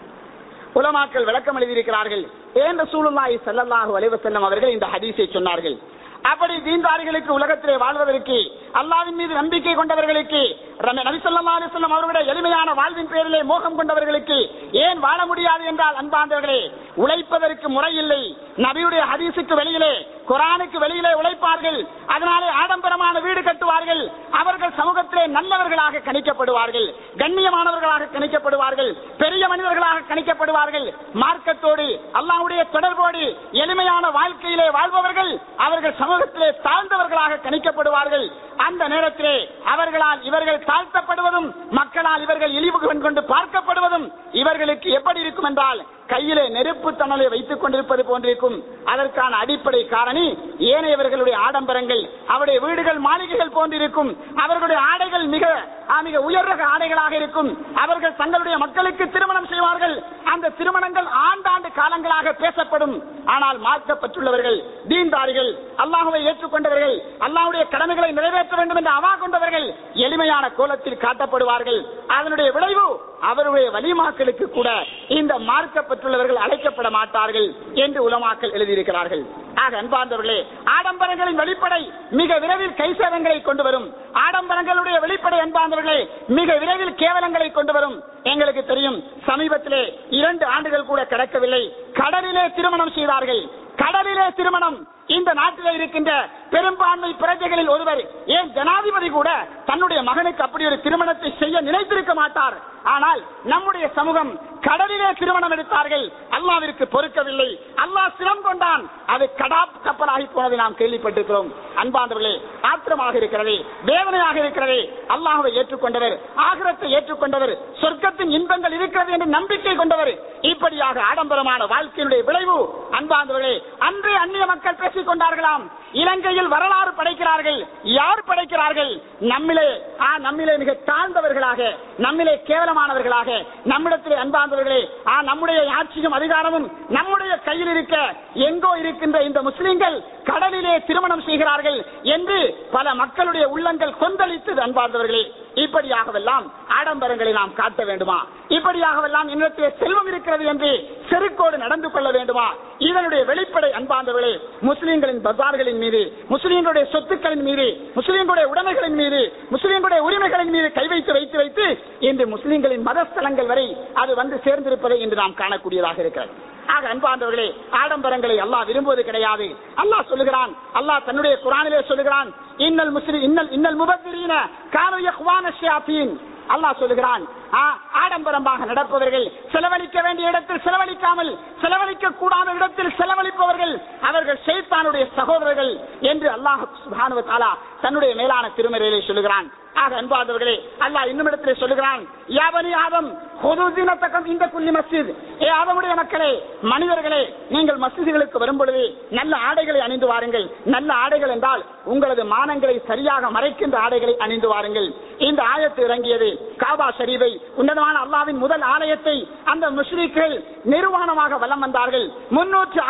உலமாக்கள் விளக்கம் எழுதியிருக்கிறார்கள் ஏன் ரசூலுல்லாஹி ஸல்லல்லாஹு அலைஹி வஸல்லம் அவர்கள் இந்த ஹதீஸை சொன்னார்கள் அப்படி தீன்தாரிகளுக்கு உலகத்திலே வாழ்வதற்கு அல்லாஹ்வின் மீது நம்பிக்கை கொண்டவர்களுக்கு ரம- நபி ஸல்லல்லாஹு அலைஹி வஸல்லம் அவர்களுடைய எளிமையான வாழ்வின் பேரிலே மோகம் கொண்டவர்களுக்கு ஏன் வாழ முடியாது என்றால் அன்பார்ந்தவர்களே உழைப்பதற்கு முறை இல்லை நபியுடைய ஹதீஸுக்கு வெளியிலே குரானுக்கு வெளியிலே உழைப்பார்கள் அதனாலே ஆடம்பரமான வீடு கட்டுவார்கள் அவர்கள் சமூகத்திலே நல்லவர்களாக கணிக்கப்படுவார்கள் கண்ணியமானவர்களாக கணிக்கப்படுவார்கள் பெரிய மனிதர்களாக கணிக்கப்படுவார்கள் மார்க்கத்தோடு அல்லாஹ்வுடைய தொடர்போடு எளிமையான வாழ்க்கையிலே வாழ்பவர்கள் அவர்கள் சமூகத்திலே தாழ்ந்தவர்களாக கணிக்கப்படுவார்கள் அந்த நேரத்திலே அவர்களால் இவர்கள் தாழ்த்தப்படுவதும் மக்களால் இவர்கள் இழிவு கண் கொண்டு பார்க்கப்படுவதும் இவர்களுக்கு எப்படி இருக்கும் என்றால் கையிலே நெருப்பு தணலை வைத்துக் கொண்டிருப்பது போன்றிருக்கும் அதற்கான அடிப்படை காரணி ஏனையவர்களுடைய ஆடம்பரங்கள் அவருடைய வீடுகள் மாளிகைகள் போன்றிருக்கும் அவர்களுடைய ஆடைகள் மிக ஆ, மிக உயர் ரக ஆடைகளாக இருக்கும் அவர்கள் தங்களுடைய மக்களுக்கு திருமணம் செய்வார்கள் அந்த திருமணங்கள் ஆண்டாண்டு காலங்களாக பேசப்படும் ஆனால் மார்க்கப்பட்டுள்ளவர்கள் தீன்தாரிகள் அல்லாஹுவை ஏற்றுக்கொண்டவர்கள் அல்லாஹ்வுடைய கடமைகளை நிறைவேற்ற வேண்டும் என்று அவா கொண்டவர்கள் எளிமையான கோலத்தில் காட்டப்படுவார்கள் அதனுடைய விளைவு அவருடைய வலிமாக்களுக்கு கூட இந்த மார்க்கப்பட்டுள்ளவர்கள் அழைக்கப்பட மாட்டார்கள் என்று உலமாக்கள் எழுதியிருக்கிறார்கள் ஆக அன்பார்ந்தவர்களே ஆடம்பரங்களின் வெளிப்படை மிக விரைவில் கைசேதங்களை கொண்டு வரும் ஆடம்பரங்களுடைய வெளிப்படை அன்பார்ந்தவர்களே மிக விரைவில் கேவலங்களை கொண்டு வரும் எங்களுக்கு தெரியும் சமீபத்திலே இரண்டு ஆண்டுகள் கூட கிடக்கவில்லை கடலிலே திருமணம் செய்தார்கள் கடலிலே திருமணம் இந்த நாட்டிலே இருக்கின்ற பெரும்பான்மை பிரஜைகளில் ஒருவர் ஏன் ஜனாதிபதி கூட தன்னுடைய மகனுக்கு அப்படி ஒரு திருமணத்தை செய்ய நினைத்திருக்க மாட்டார் ஆனால் நம்முடைய சமூகம் கடலிலே திருமணம் எடுத்தார்கள் அல்லாவிற்கு பொறுக்கவில்லை அல்லாஹ் சிரம் கொண்டான் அது கடாப் கப்பலாகி போனதை நாம் கேள்விப்பட்டிருக்கிறோம் அன்பாந்தவர்களே ஆத்திரமாக இருக்கிறது வேதனையாக இருக்கிறது அல்லாஹுவை ஏற்றுக்கொண்டவர் ஆகிரத்தை ஏற்றுக்கொண்டவர் சொர்க்கத்தின் இன்பங்கள் இருக்கிறது என்று நம்பிக்கை கொண்டவர் இப்படியாக ஆடம்பரமான வாழ்க்கையினுடைய விளைவு அன்பாந்தவர்களே அன்றே அந்நிய மக்கள் பேசிக் கொண்டார்களாம் இலங்கையில் வரலாறு படைக்கிறார்கள் யார் படைக்கிறார்கள் நம்மிலே ஆ நம்மிலே மிக தாழ்ந்தவர்களாக நம்மிலே கேவலமானவர்களாக நம்மிடத்திலே அன்பார்ந்தவர்களே ஆ நம்முடைய ஆட்சியும் அதிகாரமும் நம்முடைய கையில் இருக்க எங்கோ இருக்கின்ற இந்த முஸ்லிம்கள் கடலிலே திருமணம் செய்கிறார்கள் என்று பல மக்களுடைய உள்ளங்கள் கொந்தளித்தது அன்பார்ந்தவர்களே இப்படியாகவெல்லாம் ஆடம்பரங்களை நாம் காட்ட வேண்டுமா இப்படியாகவெல்லாம் என்னிடத்திலே செல்வம் இருக்கிறது என்று செருக்கோடு நடந்து கொள்ள வேண்டுமா இதனுடைய வெளிப்படை அன்பார்ந்தவர்களே முஸ்லிம்களின் பஜார்களின் மீது முஸ்லிம்களுடைய சொத்துக்களின் மீது முஸ்லிம்களுடைய உடைமைகளின் மீது முஸ்லிம்களுடைய உரிமைகளின் மீது கை வைத்து வைத்து வைத்து இன்று முஸ்லிம்களின் மதஸ்தலங்கள் வரை அது வந்து சேர்ந்திருப்பதை இன்று நாம் காணக்கூடியதாக இருக்கிறது ஆக அன்பார்ந்தவர்களே ஆடம்பரங்களை அல்லாஹ் விரும்புவது கிடையாது அல்லாஹ் சொல்லுகிறான் அல்லாஹ் தன்னுடைய குரானிலே சொல்லுகிறான் இன்னல் முஸ்லிம் இன்னல் இன்னல் முபத்திரீன கானு யஹ்வான ஷியாத்தீன் அல்லாஹ் சொல்லுகிறான் ஆ, ஆடம்பரமாக நடப்பவர்கள் செலவழிக்க வேண்டிய இடத்தில் செலவழிக்காமல் செலவழிக்க கூடாத இடத்தில் செலவழிப்பவர்கள் அவர்கள் ஷைத்தானுடைய சகோதரர்கள் என்று அல்லாஹ் சுப்ஹானஹு வ தஆலா தன்னுடைய மேலான திருமறையிலே சொல்லுகிறான் ஆக அன்பாதவர்களே அல்லாஹ் இன்னும் இடத்திலே சொல்லுகிறான் யாவனி ஆதம் பொது தினத்தக்கம் இந்த குல்லி மஸ்ஜித் ஏ ஆதமுடைய மக்களே மனிதர்களே நீங்கள் மஸ்ஜிதுகளுக்கு வரும் பொழுது நல்ல ஆடைகளை அணிந்து வாருங்கள் நல்ல ஆடைகள் என்றால் உங்களது மானங்களை சரியாக மறைக்கின்ற ஆடைகளை அணிந்து வாருங்கள் இந்த ஆயத்து இறங்கியது காபா ஷரீஃபை உன்னதமான அல்லாவின் முதல் ஆலயத்தை அந்த முஸ்லிம்கள் நிர்வாணமாக வலம் வந்தார்கள் முன்னூற்று அறுபது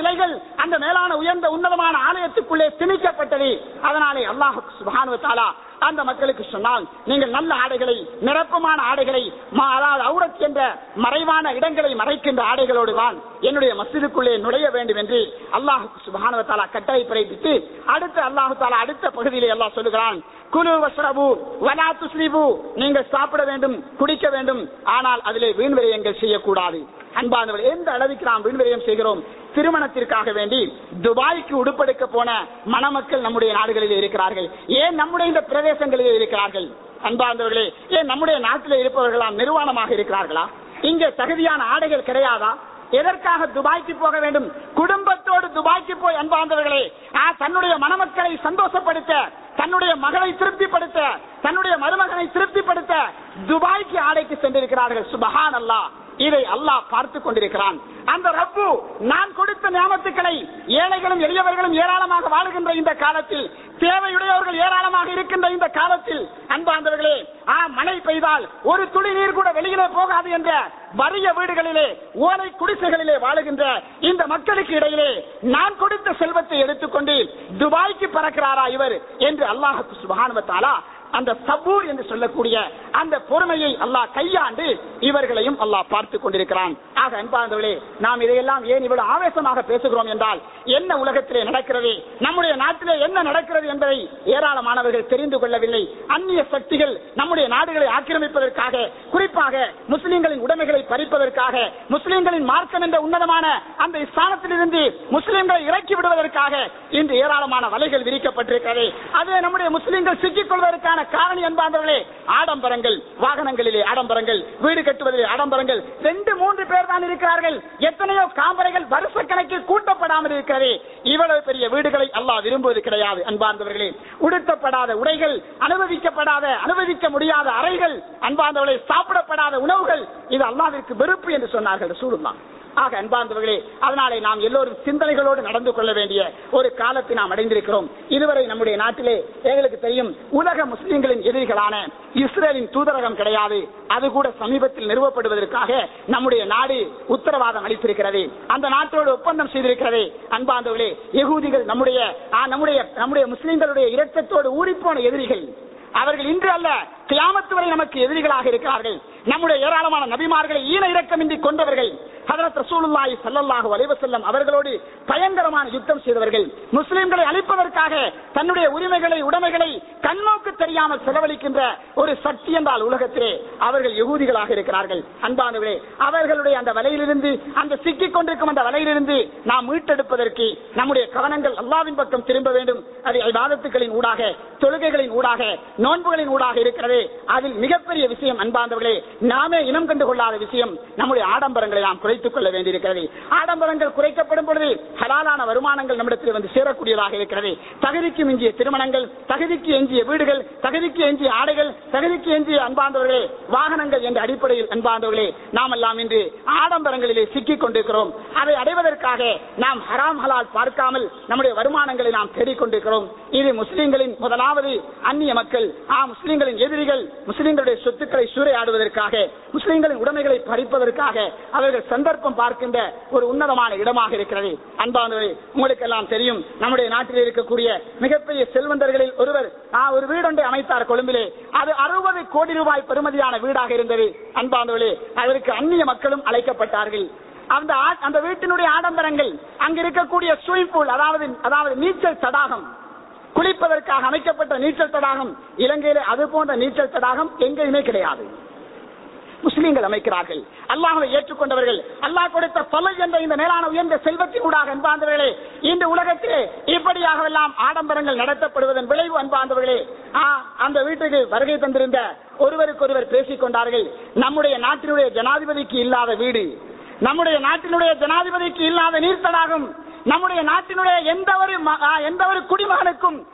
சிலைகள் அந்த மேலான உயர்ந்த உன்னதமான ஆலயத்துக்குள்ளே திணிக்கப்பட்டது அதனாலே அல்லாஹ் சுபானு தாலா அந்த மக்களுக்கு சொன்னால் நீங்கள் நல்ல ஆடைகளை நிரப்பமான ஆடைகளை மா- அதாவது அவுரத் என்ற மறைவான இடங்களை மறைக்கின்ற ஆடைகளோடு தான் என்னுடைய மஸ்ஜிதுக்குள்ளே நுழைய வேண்டும் என்று அல்லாஹ் சுபானு தாலா கட்டளை பிறப்பித்து அடுத்து அல்லாஹு தாலா அடுத்த பகுதியிலே அல்லாஹ் சொல்லுகிறான் குலு வஸ்ரபு வலா துஸ்ரிபு நீங்கள் சாப்பிட வேண்டும் குடிக்க வேண்டும் ஆனால் அதிலே வீண் விரயங்கள் செய்யக்கூடாது அன்பானவர்கள் எந்த அளவுக்கு நாம் வீண் விரயம் செய்கிறோம் திருமணத்திற்காக வேண்டி துபாய்க்கு உடுப்பெடுக்க போன மணமக்கள் நம்முடைய நாடுகளில் இருக்கிறார்கள் ஏன் நம்முடைய இந்த பிரதேசங்களில் இருக்கிறார்கள் அன்பார்ந்தவர்களே ஏன் நம்முடைய நாட்டில் இருப்பவர்களாம் நிர்வாணமாக இருக்கிறார்களா இங்கே தகுதியான ஆடைகள் கிடையாதா எதற்காக துபாய்க்கு போக வேண்டும் குடும்பத்தோடு துபாய்க்கு போய் அன்பார்ந்தவர்களே ஆ, தன்னுடைய மணமக்களை சந்தோஷப்படுத்த தன்னுடைய மகளை திருப்திப்படுத்த தன்னுடைய மருமகனை திருப்திப்படுத்த துபாய்க்கு ஆடைக்கு சென்றிருக்கிறார்கள் சுபஹான் அல்லாஹ் இதை அல்லாஹ் பார்த்து கொண்டிருக்கிறான் அந்த ரப்பு நான் கொடுத்த ஞாபகத்துக்களை ஏழைகளும் எளியவர்களும் ஏராளமாக வாழுகின்ற இந்த காலத்தில் தேவையுடையவர்கள் ஏராளமாக இருக்கின்ற இந்த காலத்தில் அன்பாந்தவர்களே ஆ மழை பெய்தால் ஒரு துளி நீர் கூட வெளியிலே போகாது என்ற வறிய வீடுகளிலே ஓலை குடிசைகளிலே வாழுகின்ற இந்த மக்களுக்கு இடையிலே நான் கொடுத்த செல்வத்தை எடுத்துக்கொண்டு துபாய்க்கு பறக்கிறாரா இவர் என்று அல்லாஹ் சுபானுவத்தாலா அந்த சபூர் என்று சொல்லக்கூடிய அந்த பொறுமையை அல்லாஹ் கையாண்டு இவர்களையும் அல்லாஹ் பார்த்து கொண்டிருக்கிறான் ஆக அன்பார்ந்தவர்களே நாம் இதையெல்லாம் ஏன் இவ்வளவு ஆவேசமாக பேசுகிறோம் என்றால் என்ன உலகத்திலே நடக்கிறது நம்முடைய நாட்டிலே என்ன நடக்கிறது என்பதை ஏராளமானவர்கள் தெரிந்து கொள்ளவில்லை அந்நிய சக்திகள் நம்முடைய நாடுகளை ஆக்கிரமிப்பதற்காக குறிப்பாக முஸ்லிம்களின் உடைமைகளை பறிப்பதற்காக முஸ்லிம்களின் மார்க்கம் என்ற உன்னதமான அந்த ஸ்தானத்திலிருந்து முஸ்லிம்களை இறக்கி விடுவதற்காக இன்று ஏராளமான வலைகள் விரிக்கப்பட்டிருக்கிறது அது நம்முடைய முஸ்லிம்கள் சிக்கிக் கொள்வதற்கான காரணி என்பார்களே ஆடம்பரங்கள் வாகனங்களிலே ஆடம்பரங்கள் வீடு கட்டுவதிலே ஆடம்பரங்கள் ரெண்டு மூன்று பேர் தான் இருக்கிறார்கள் எத்தனையோ காம்பரைகள் வருஷ கணக்கில் கூட்டப்படாமல் இருக்கிறது இவ்வளவு பெரிய வீடுகளை அல்லாஹ் விரும்புவது கிடையாது அன்பார்ந்தவர்களே உடுத்தப்படாத உடைகள் அனுபவிக்கப்படாத அனுபவிக்க முடியாத அறைகள் அன்பார்ந்தவர்களே சாப்பிடப்படாத உணவுகள் இது அல்லாவிற்கு வெறுப்பு என்று சொன்னார்கள் சூடுலாம் ஆக அன்பார்ந்தவர்களே அதனாலே நாம் எல்லோரும் சிந்தனைகளோடு நடந்து கொள்ள வேண்டிய ஒரு காலத்தை நாம் அடைந்திருக்கிறோம் இதுவரை நம்முடைய நாட்டிலே எங்களுக்கு தெரியும் உலக முஸ்லிம்களின் எதிரிகளான இஸ்ரேலின் தூதரகம் கிடையாது அது கூட சமீபத்தில் நிறுவப்படுவதற்காக நம்முடைய நாடு உத்தரவாதம் அளித்திருக்கிறது அந்த நாட்டோடு ஒப்பந்தம் செய்திருக்கிறது அன்பார்ந்தவர்களே யகூதிகள் நம்முடைய ஆ, நம்முடைய நம்முடைய முஸ்லிம்களுடைய இரத்தத்தோடு ஊறிப்போன எதிரிகள் அவர்கள் இன்று அல்ல கியாமத்து வரை நமக்கு எதிரிகளாக இருக்கிறார்கள் நம்முடைய ஏராளமான நபிமார்களை ஈன இரக்கமின்றி கொண்டவர்கள் ஹதரத் ரசூலுல்லாஹி ஸல்லல்லாஹு அலைஹி வஸல்லம் அவர்களோடு பயங்கரமான யுத்தம் செய்தவர்கள் முஸ்லிம்களை அழிப்பதற்காக தன்னுடைய உரிமைகளை உடைமைகளை கண்ணோக்கு தெரியாமல் செலவழிக்கின்ற ஒரு சக்தி என்றால் உலகத்திலே அவர்கள் யகூதிகளாக இருக்கிறார்கள் அன்பானவர்களே அவர்களுடைய அந்த வலையிலிருந்து அந்த சிக்கிக் கொண்டிருக்கும் அந்த வலையிலிருந்து நாம் மீட்டெடுப்பதற்கு நம்முடைய கவனங்கள் அல்லாவின் பக்கம் திரும்ப வேண்டும் அது இபாதத்துகளின் ஊடாக தொழுகைகளின் ஊடாக நோன்புகளின் ஊடாக இருக்கிறது அதில் மிகப்பெரிய விஷயம் அன்பார்ந்தவர்களே நாமே இனம் கண்டு கொள்ளாத விஷயம் நம்முடைய ஆடம்பரங்களை நாம் குறைத்துக் கொள்ள வேண்டியிருக்கிறது ஆடம்பரங்கள் குறைக்கப்படும் பொழுது ஹலாலான வருமானங்கள் நம்மிடத்தில் வந்து சேரக்கூடியதாக இருக்கிறது தகுதிக்கு மிஞ்சிய திருமணங்கள் தகுதிக்கு எஞ்சிய வீடுகள் தகுதிக்கு எஞ்சிய ஆடைகள் தகுதிக்கு எஞ்சிய அன்பார்ந்தவர்களே வாகனங்கள் என்ற அடிப்படையில் அன்பார்ந்தவர்களே நாம் எல்லாம் இன்று ஆடம்பரங்களிலே சிக்கிக் கொண்டிருக்கிறோம் அதை அடைவதற்காக நாம் ஹராம் ஹலால் பார்க்காமல் நம்முடைய வருமானங்களை நாம் தேடிக்கொண்டிருக்கிறோம் இது முஸ்லிம்களின் முதலாவது அந்நிய மக்கள் ஆ முஸ்லிம்களின் எதிரிகள் முஸ்லிம்களுடைய சொத்துக்களை சூறையாடுவதற்காக முஸ்லிம்களின் உடைமைகளை பறிப்பதற்காக அவர்கள் சந்தர்ப்பம் பார்க்கின்ற ஒரு உன்னதமான இடமாக இருக்கிறது அன்பானவரே உங்களுக்கு எல்லாம் தெரியும் நம்முடைய நாட்டில் இருக்கக்கூடிய மிகப்பெரிய செல்வந்தர்களில் ஒருவர் ஆ, ஒரு வீடொன்றை அமைத்தார் கொழும்பிலே அது அறுபது கோடி ரூபாய் பெறுமதியான வீடாக இருந்தது அன்பானவர்களே அதற்கு அந்நிய மக்களும் அழைக்கப்பட்டார்கள் அந்த ஆ- அந்த வீட்டினுடைய ஆடம்பரங்கள் அங்க இருக்கக்கூடிய ஸ்விமிங் பூல் அதாவது அதாவது நீச்சல் தடாகம் குளிப்பதற்காக அமைக்கப்பட்ட நீச்சல் தடாகம் இலங்கையிலே அது போன்ற நீச்சல் தடாகம் எங்கேயுமே கிடையாது முஸ்லீம்கள் அமைக்கிறார்கள் அல்லாஹ்வை ஏற்றுக்கொண்டவர்கள் அல்லாஹ் கொடுத்த தொலை என்ற இந்த மேலான உயர்ந்த செல்வத்தின் ஊடாக அன்பார்ந்தவர்களே இந்த உலகத்திலே இப்படியாக எல்லாம் ஆடம்பரங்கள் நடத்தப்படுவதன் விளைவு அன்பார்ந்தவர்களே ஆ, அந்த வீட்டுக்கு வருகை தந்திருந்த ஒருவருக்கொருவர் பேசிக் கொண்டார்கள் நம்முடைய நாட்டினுடைய ஜனாதிபதிக்கு இல்லாத வீடு நம்முடைய நாட்டினுடைய ஜனாதிபதிக்கு இல்லாத நீர்த்தடாகம் நம்முடைய நாட்டினுடைய எந்த ஒரு ம- ஆ, எந்த ஒரு குடிமகனுக்கும்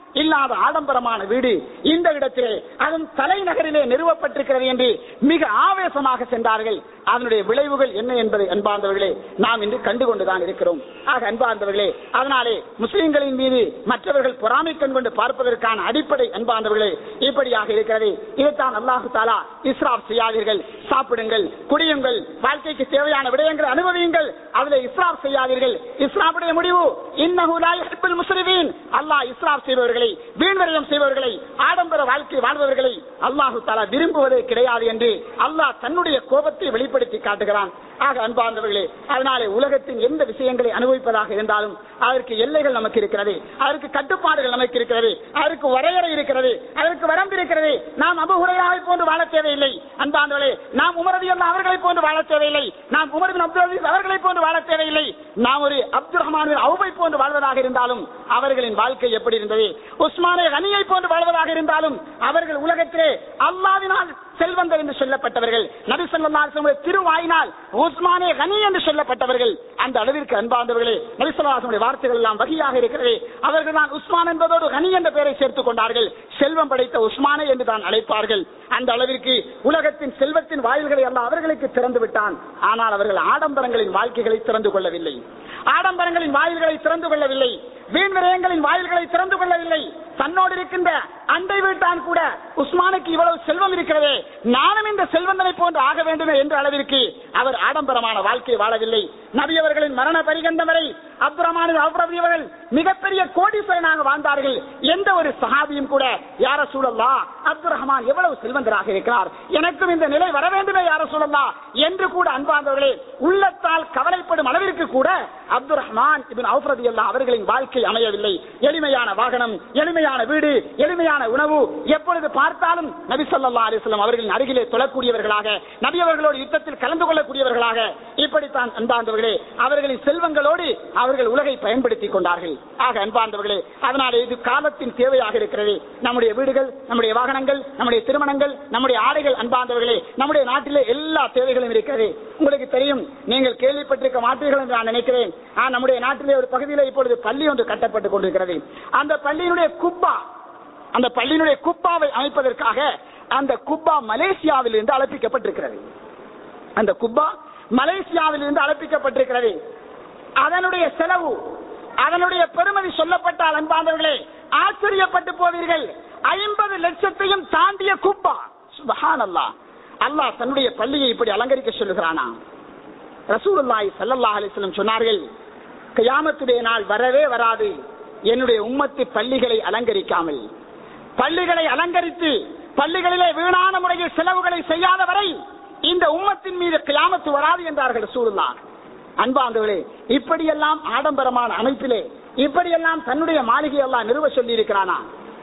இல்லாத ஆடம்பரமான வீடு இந்த இடத்திலே அதன் தலைநகரிலே நிறுவப்பட்டிருக்கிறது என்று மிக ஆவேசமாக சென்றார்கள் அதனுடைய விளைவுகள் என்ன என்பதை அன்பார்ந்தவர்களே நாம் இன்று கண்டுகொண்டுதான் இருக்கிறோம் ஆக அன்பார்ந்தவர்களே அதனாலே முஸ்லிம்களின் மீது மற்றவர்கள் பொறாமை கண் கொண்டு பார்ப்பதற்கான அடிப்படை அன்பார்ந்தவர்களே இப்படியாக இருக்கிறது இதைத்தான் அல்லாஹு தாலா இஸ்ராப் செய்யாதீர்கள் சாப்பிடுங்கள் குடியுங்கள் வாழ்க்கைக்கு தேவையான விடயங்களை அனுபவியுங்கள் அதில் இஸ்ராப் செய்யாதீர்கள் இஸ்ராப்புடைய முடிவு இன்னஹு முஸ்லிமீன் அல்லாஹ் இஸ்ராப் செய்பவர்களை வீண்வரியம் செய்பவர்களை ஆடம்பர வாழ்க்கை வாழ்பவர்களை அல்லாஹு தாலா விரும்புவதே கிடையாது என்று அல்லாஹ் தன்னுடைய கோபத்தை வெளிப்படுத்தி காட்டுகிறான் ஆக அன்பார்ந்தவர்களே அதனாலே உலகத்தின் எந்த விஷயங்களை அனுபவிப்பதாக இருந்தாலும் அதற்கு எல்லைகள் நமக்கு இருக்கிறது அதற்கு கட்டுப்பாடுகள் நமக்கு இருக்கிறது அதற்கு வரையறை இருக்கிறது அதற்கு வரம்பு இருக்கிறது நாம் அபுகுரையாவை போன்று வாழ தேவையில்லை அன்பார்ந்தவர்களே நாம் உமரதி அல்ல அவர்களை போன்று வாழ தேவையில்லை நாம் உமர் பின் அப்துல் அசீஸ் அவர்களை போன்று வாழ தேவையில்லை நாம் ஒரு அப்துல் ரஹ்மான் அவுபை போன்று வாழ்வதாக இருந்தாலும் அவர்களின் வாழ்க்கை எப்படி இருந்தது உஸ்மானே கனியை போன்று வாழ்வதாக இருந்தாலும் அவர்கள் உலகத்திலே அல்லாவினால் செல்வந்தர் என்று சொல்லப்பட்டவர்கள் நபி சொல்லா திருவாயினால் உஸ்மானே கனி என்று சொல்லப்பட்டவர்கள் அந்த அளவிற்கு அன்பார்ந்தவர்களே நபி சொல்லாசனுடைய வார்த்தைகள் எல்லாம் வகையாக இருக்கிறது அவர்கள் தான் உஸ்மான் என்பதோடு கனி என்ற பெயரை சேர்த்துக் கொண்டார்கள் செல்வம் படைத்த உஸ்மானே என்று தான் அழைப்பார்கள் அந்த அளவிற்கு உலகத்தின் செல்வத்தின் வாயில்களை எல்லாம் அவர்களுக்கு திறந்து விட்டான் ஆனால் அவர்கள் ஆடம்பரங்களின் வாழ்க்கைகளை திறந்து கொள்ளவில்லை ஆடம்பரங்களின் வாயில்களை திறந்து கொள்ளவில்லை வீண் விரயங்களின் வாயில்களை திறந்து கொள்ளவில்லை தன்னோடு இருக்கின்ற அண்டை வீட்டான் கூட உஸ்மானுக்கு இவ்வளவு செல்வம் இருக்கிறதே நானும் இந்த செல்வந்தனை போன்று ஆக வேண்டுமே என்ற அளவிற்கு அவர் ஆடம்பரமான வாழ்க்கை வாழவில்லை நபி அவர்களின் மரண பரிகண்டம் வரை அப்துல் ரஹ்மான் அவர்கள் மிகப்பெரிய கோடீஸ்வரனாக வாழ்ந்தார்கள் எந்த ஒரு சஹாபியும் கூட யார சூழல்லா அப்துல் ரஹ்மான் எவ்வளவு செல்வந்தராக இருக்கிறார் எனக்கும் இந்த நிலை வர வேண்டுமே யார சூழல்லா என்று கூட அன்பார்ந்தவர்களே உள்ளத்தால் கவலைப்படும் அளவிற்கு கூட அப்துல் ரஹ்மான் இபின் அவுஃபரதி அல்லா அவர்களின் வாழ்க்கை அமையவில்லை எளிமையான வாகனம் எளிமையான வீடு எளிமையான உணவு எப்பொழுது பார்த்தாலும் நபி சொல்லா அலிஸ்லாம் அவர்களின் அருகிலே தொழக்கூடியவர்களாக நபி அவர்களோடு யுத்தத்தில் கலந்து கொள்ளக்கூடியவர்களாக இப்படித்தான் அன்பார்ந்தவர்களே அவர்களின் செல்வங்களோடு அவர்கள் உலகை பயன்படுத்திக் கொண்டார்கள் ஆக அன்பார்ந்தவர்களே அதனாலே இது காலத்தின் தேவையாக இருக்கிறது நம்முடைய வீடுகள் நம்முடைய வாகனங்கள் நம்முடைய திருமணங்கள் நம்முடைய ஆடைகள் அன்பார்ந்தவர்களே நம்முடைய நாட்டிலே எல்லா தேவைகளும் இருக்கிறது உங்களுக்கு தெரியும் நீங்கள் கேள்விப்பட்டிருக்க மாட்டீர்கள் என்று நான் நினைக்கிறேன் ஆ, நம்முடைய நாட்டிலே ஒரு பகுதியில் இப்பொழுது பள்ளி ஒன்று கட்டப்பட்டுக் கொண்டிருக்கிறது அந்த பள்ளியினுடைய குப்பா அந்த பள்ளியினுடைய குப்பாவை அமைப்பதற்காக அந்த குப்பா மலேசியாவில் இருந்து அழைப்பிக்கப்பட்டிருக்கிறது அந்த குப்பா மலேசியாவில் இருந்து அழைப்பிக்கப்பட்டிருக்கிறது அதனுடைய செலவு அதனுடைய பெருமதி சொல்லப்பட்டால் அன்பாந்தவர்களே ஆச்சரியப்பட்டு போவீர்கள் ஐம்பது லட்சத்தையும் தாண்டிய குப்பா சுபஹான் அல்லாஹ் அல்லாஹ் தன்னுடைய பள்ளியை இப்படி அலங்கரிக்க சொல்லுகிறானா ரசூலுல்லாஹி ஸல்லல்லாஹு அலைஹி வஸல்லம் சொன்னார்கள் கியாமத்துடைய நாள் வரவே வராது என்னுடைய உம்மத்து பள்ளிகளை அலங்கரிக்காமல் பள்ளிகளை அலங்கரித்து பள்ளிகளிலே வீணான முறையில் செலவுகளை செய்யாத வரை இந்த உம்மத்தின் மீது கியாமத்து வராது என்றார்கள் ரசூலுல்லாஹ் அன்பாந்தவர்களே இப்படியெல்லாம் ஆடம்பரமான அமைப்பிலே இப்படியெல்லாம் தன்னுடைய மாளிகை எல்லாம் நிறுவ சொல்லி இருக்கிறானா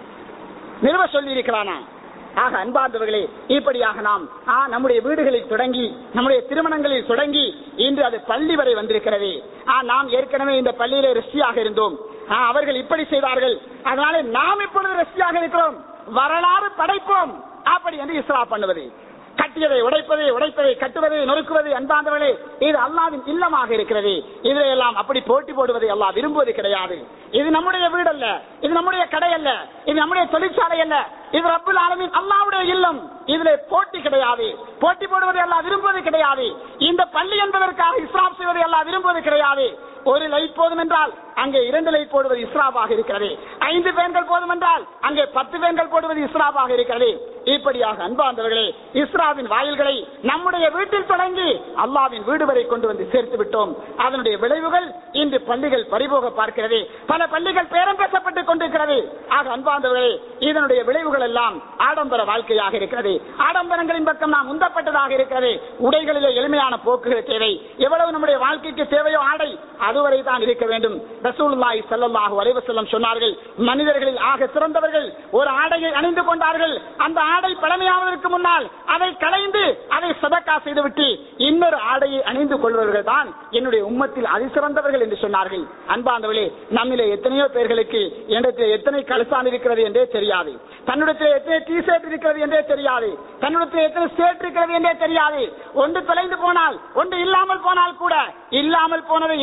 நிறுவ சொல்லி இருக்கிறானா ஆக அன்பார்ந்தவர்களே இப்படியாக நாம் ஆ, நம்முடைய வீடுகளில் தொடங்கி நம்முடைய திருமணங்களில் தொடங்கி இன்று அது பள்ளி வரை வந்திருக்கிறது ஆ, நாம் ஏற்கனவே இந்த பள்ளியிலே ரிஷியாக இருந்தோம் ஆ, அவர்கள் இப்படி செய்தார்கள் அதனால நாம் இப்பொழுது ரிஷியாக இருக்கிறோம் வரலாறு படைப்போம் அப்படி என்று இஸ்ரா பண்ணுவது கட்டியதை உடைப்பது உடைப்பதை கட்டுவது நொறுக்குவது அன்பாந்தவர்களே இது அல்லாவின் இல்லமாக இருக்கிறது இதையெல்லாம் அப்படி போட்டி போடுவதை அல்லாஹ் விரும்புவது கிடையாது இது நம்முடைய வீடு அல்ல இது நம்முடைய கடை அல்ல இது நம்முடைய தொழிற்சாலை அல்ல இது ரப்புல் ஆலமீன் அல்லாவுடைய இல்லம் இதுல போட்டி கிடையாது போட்டி போடுவதை எல்லாம் விரும்புவது கிடையாது இந்த பள்ளி என்பதற்காக இஸ்லாம் செய்வதை எல்லாம் விரும்புவது கிடையாது ஒரு லைட் போதும் என்றால் அங்கே இரண்டு லைட் போடுவது இஸ்ராபாக இருக்கிறது ஐந்து பேன்கள் போதும் என்றால் அங்கே பத்து பேன்கள் போடுவது இஸ்ராபாக இருக்கிறது இப்படியாக அன்பார்ந்தவர்களே இஸ்ராவின் வாயில்களை நம்முடைய வீட்டில் தொடங்கி அல்லாவின் வீடு வரை கொண்டு வந்து சேர்த்து விட்டோம் அதனுடைய விளைவுகள் இன்று பள்ளிகள் பறிபோக பார்க்கிறது பல பள்ளிகள் பேரம் பேசப்பட்டுக் கொண்டிருக்கிறது ஆக அன்பார்ந்தவர்களே இதனுடைய விளைவுகள் எல்லாம் ஆடம்பர வாழ்க்கையாக இருக்கிறது ஆடம்பரங்களின் பக்கம் நாம் உந்தப்பட்டதாக இருக்கிறது உடைகளிலே எளிமையான போக்குகள் தேவை எவ்வளவு நம்முடைய வாழ்க்கைக்கு தேவையோ ஆடை அதுவரை தான் இருக்க வேண்டும் ரசூலுல்லாஹி ஸல்லல்லாஹு அலைஹி வஸல்லம் சொன்னார்கள் மனிதர்களில் ஆக சிறந்தவர்கள் ஒரு ஆடையை அணிந்து கொண்டார்கள் அந்த ஆடை பழமையாவதற்கு முன்னால் அதை களைந்து அதை சதக்கா செய்துவிட்டு இன்னொரு ஆடையை அணிந்து கொள்வர்கள் தான் என்னுடைய உம்மத்தில் அதிசிறந்தவர்கள் என்று சொன்னார்கள் அன்பாந்தவர்களே நம்மிலே எத்தனையோ பேர்களுக்கு என்னிடத்தில் எத்தனை கலசான் இருக்கிறது என்றே தெரியாது தன்னிடத்தில் எத்தனை டி ஷர்ட் இருக்கிறது என்றே தெரியாது தன்னிடத்தில் எத்தனை ஷர்ட் இருக்கிறது என்றே தெரியாது ஒன்று தொலைந்து போனால் ஒன்று இல்லாமல் போனால் கூட இல்லாமல் போனதை இனங்காண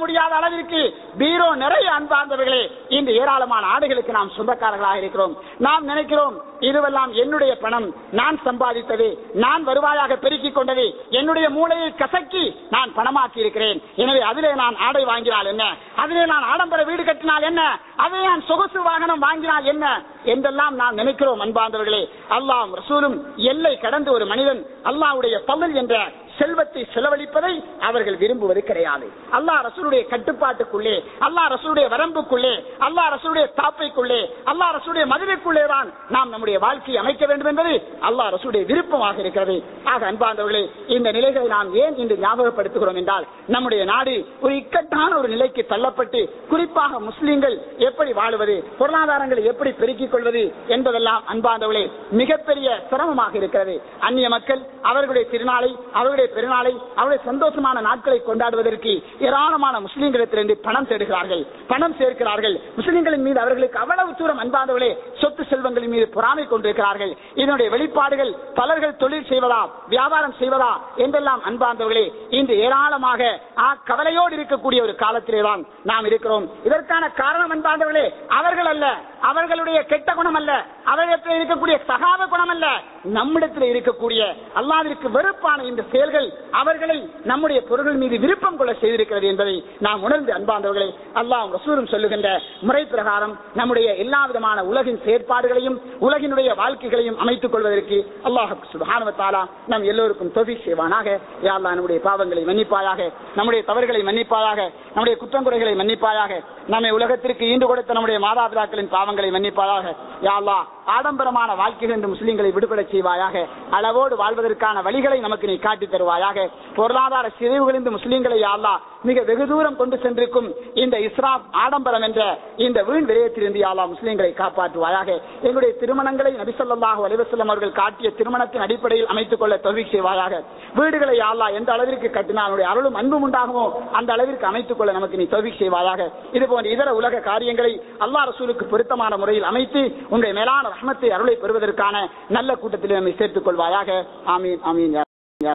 முடியாத அளவிற்கு பீரோ நிறைய அன்பார்ந்தவர்களே இந்த ஏராளமான ஆடைகளுக்கு நாம் சொந்தக்காரர்களாக இருக்கிறோம் நாம் நினைக்கிறோம் இதுவெல்லாம் என்னுடைய பணம் நான் சம்பாதித்தது நான் வருவாயாக பெருக்கிக் கொண்டது என்னுடைய மூளையை கசக்கி நான் பணமாக்கி இருக்கிறேன் எனவே அதிலே நான் ஆடை வாங்கினால் என்ன அதிலே நான் ஆடம்பர வீடு கட்டினால் என்ன அதிலே நான் சொகுசு வாகனம் வாங்கினால் என்ன என்றெல்லாம் நாம் நினைக்கிறோம் அன்பார்ந்தவர்களே அல்லாஹ் ரசூலும் எல்லை கடந்து ஒரு மனிதன் அல்லாஹ்வுடைய பல்லல் என்ற செல்வத்தை செலவழிப்பதை அவர்கள் விரும்புவது கிடையாது அல்லாஹ் ரசூலுடைய கட்டுப்பாட்டுக்குள்ளே அல்லாஹ் ரசூலுடைய வரம்புக்குள்ளே அல்லாஹ் ரசூலுடைய தாப்பைக்குள்ளே அல்லாஹ் ரசூலுடைய மதுரைக்குள்ளே தான் நாம் நம்முடைய வாழ்க்கையை அமைக்க வேண்டும் என்பது அல்லாஹ் ரசூலுடைய விருப்பமாக இருக்கிறது ஆக அன்பார்ந்தவர்களே இந்த நிலைகளை நாம் ஏன் இன்று ஞாபகப்படுத்துகிறோம் என்றால் நம்முடைய நாடு ஒரு இக்கட்டான ஒரு நிலைக்கு தள்ளப்பட்டு குறிப்பாக முஸ்லிம்கள் எப்படி வாழுவது பொருளாதாரங்களை எப்படி பெருக்கிக் கொள்வது என்பதெல்லாம் அன்பார்ந்தவர்களே மிகப்பெரிய சிரமமாக இருக்கிறது அந்நிய மக்கள் அவர்களுடைய திருநாளை அவர்களுடைய பெருநாளை அவருடைய சந்தோஷமான நாட்களை கொண்டாடுவதற்கு ஏராளமான முஸ்லிம்களிடத்திலிருந்து பணம் தேடுகிறார்கள் பணம் சேர்க்கிறார்கள் முஸ்லிம்களின் மீது அவர்களுக்கு அவ்வளவு தூரம் அன்பாந்தவர்களே சொத்து செல்வங்களின் மீது பொறாமை கொண்டிருக்கிறார்கள் இதனுடைய வெளிப்பாடுகள் பலர்கள் தொழில் செய்வதா வியாபாரம் செய்வதா என்றெல்லாம் அன்பார்ந்தவர்களே இன்று ஏராளமாக ஆ, கவலையோடு இருக்கக்கூடிய ஒரு காலத்திலே தான் நாம் இருக்கிறோம் இதற்கான காரணம் அன்பார்ந்தவர்களே அவர்கள் அல்ல அவர்களுடைய கெட்ட குணம் அல்ல அவர்களிடத்தில் இருக்கக்கூடிய சகாத குணம் அல்ல நம்மிடத்தில் இருக்கக்கூடிய அல்லாவிற்கு வெறுப்பான இந்த செயல்கள் அவர்களை நம்முடைய பொருள்கள் மீது விருப்பம் கொள்ள செய்திருக்கிறது என்பதை நாம் உணர்ந்து அன்பார்ந்தவர்களை அல்லாஹ் ரசூலும் சொல்லுகின்ற முறை பிரகாரம் நம்முடைய எல்லா விதமான உலகின் செயற்பாடுகளையும் உலகினுடைய வாழ்க்கைகளையும் அமைத்துக் கொள்வதற்கு அல்லாஹ் சுபானுவத்தாலா நம் எல்லோருக்கும் தொகை செய்வானாக யா அல்லாஹ் நம்முடைய பாவங்களை மன்னிப்பாயாக நம்முடைய தவறுகளை மன்னிப்பாயாக நம்முடைய குற்றங்குறைகளை மன்னிப்பாயாக நம்மை உலகத்திற்கு ஈண்டு கொடுத்த நம்முடைய மாதாபிதாக்களின் பாவங்களை மன்னிப்பாயாக யா அல்லாஹ் ஆடம்பரமான வாழ்க்கைகள் என்று முஸ்லிம்களை விடுபடச் செய்வாயாக அளவோடு வாழ்வதற்கான வழிகளை நமக்கு நீ காட்டித் தருவாயாக பொருளாதார சிதைவுகளிலிருந்து முஸ்லிம்களை யா அல்லாஹ் மிக வெகு தூரம் கொண்டு சென்றிருக்கும் இந்த இஸ்ராப் ஆடம்பரம் என்ற இந்த வீண் விரயத்திலிருந்து யா அல்லாஹ் முஸ்லிம்களை காப்பாற்றுவாயாக எங்களுடைய திருமணங்களை நபிசல்லாஹு அலிவசல்லம் அவர்கள் காட்டிய திருமணத்தின் அடிப்படையில் அமைத்துக் கொள்ள தொகை செய்வாயாக வீடுகளை யா அல்லாஹ் எந்த அளவிற்கு கட்டினால் அவனுடைய அருளும் அன்பும் உண்டாகுமோ அந்த அளவிற்கு அமைத்துக் கொள்ள நமக்கு நீ தொகை செய்வாயாக இது போன்ற இதர உலக காரியங்களை அல்லாஹ் ரசூலுக்கு பொருத்தமான முறையில் அமைத்து உங்களுடைய மேலான ரஹ்மத்தை அருளை பெறுவதற்கான நல்ல கூட்டத்தில் நம்மை சேர்த்துக் கொள்வாயாக ஆமீன் ஆமீன் யா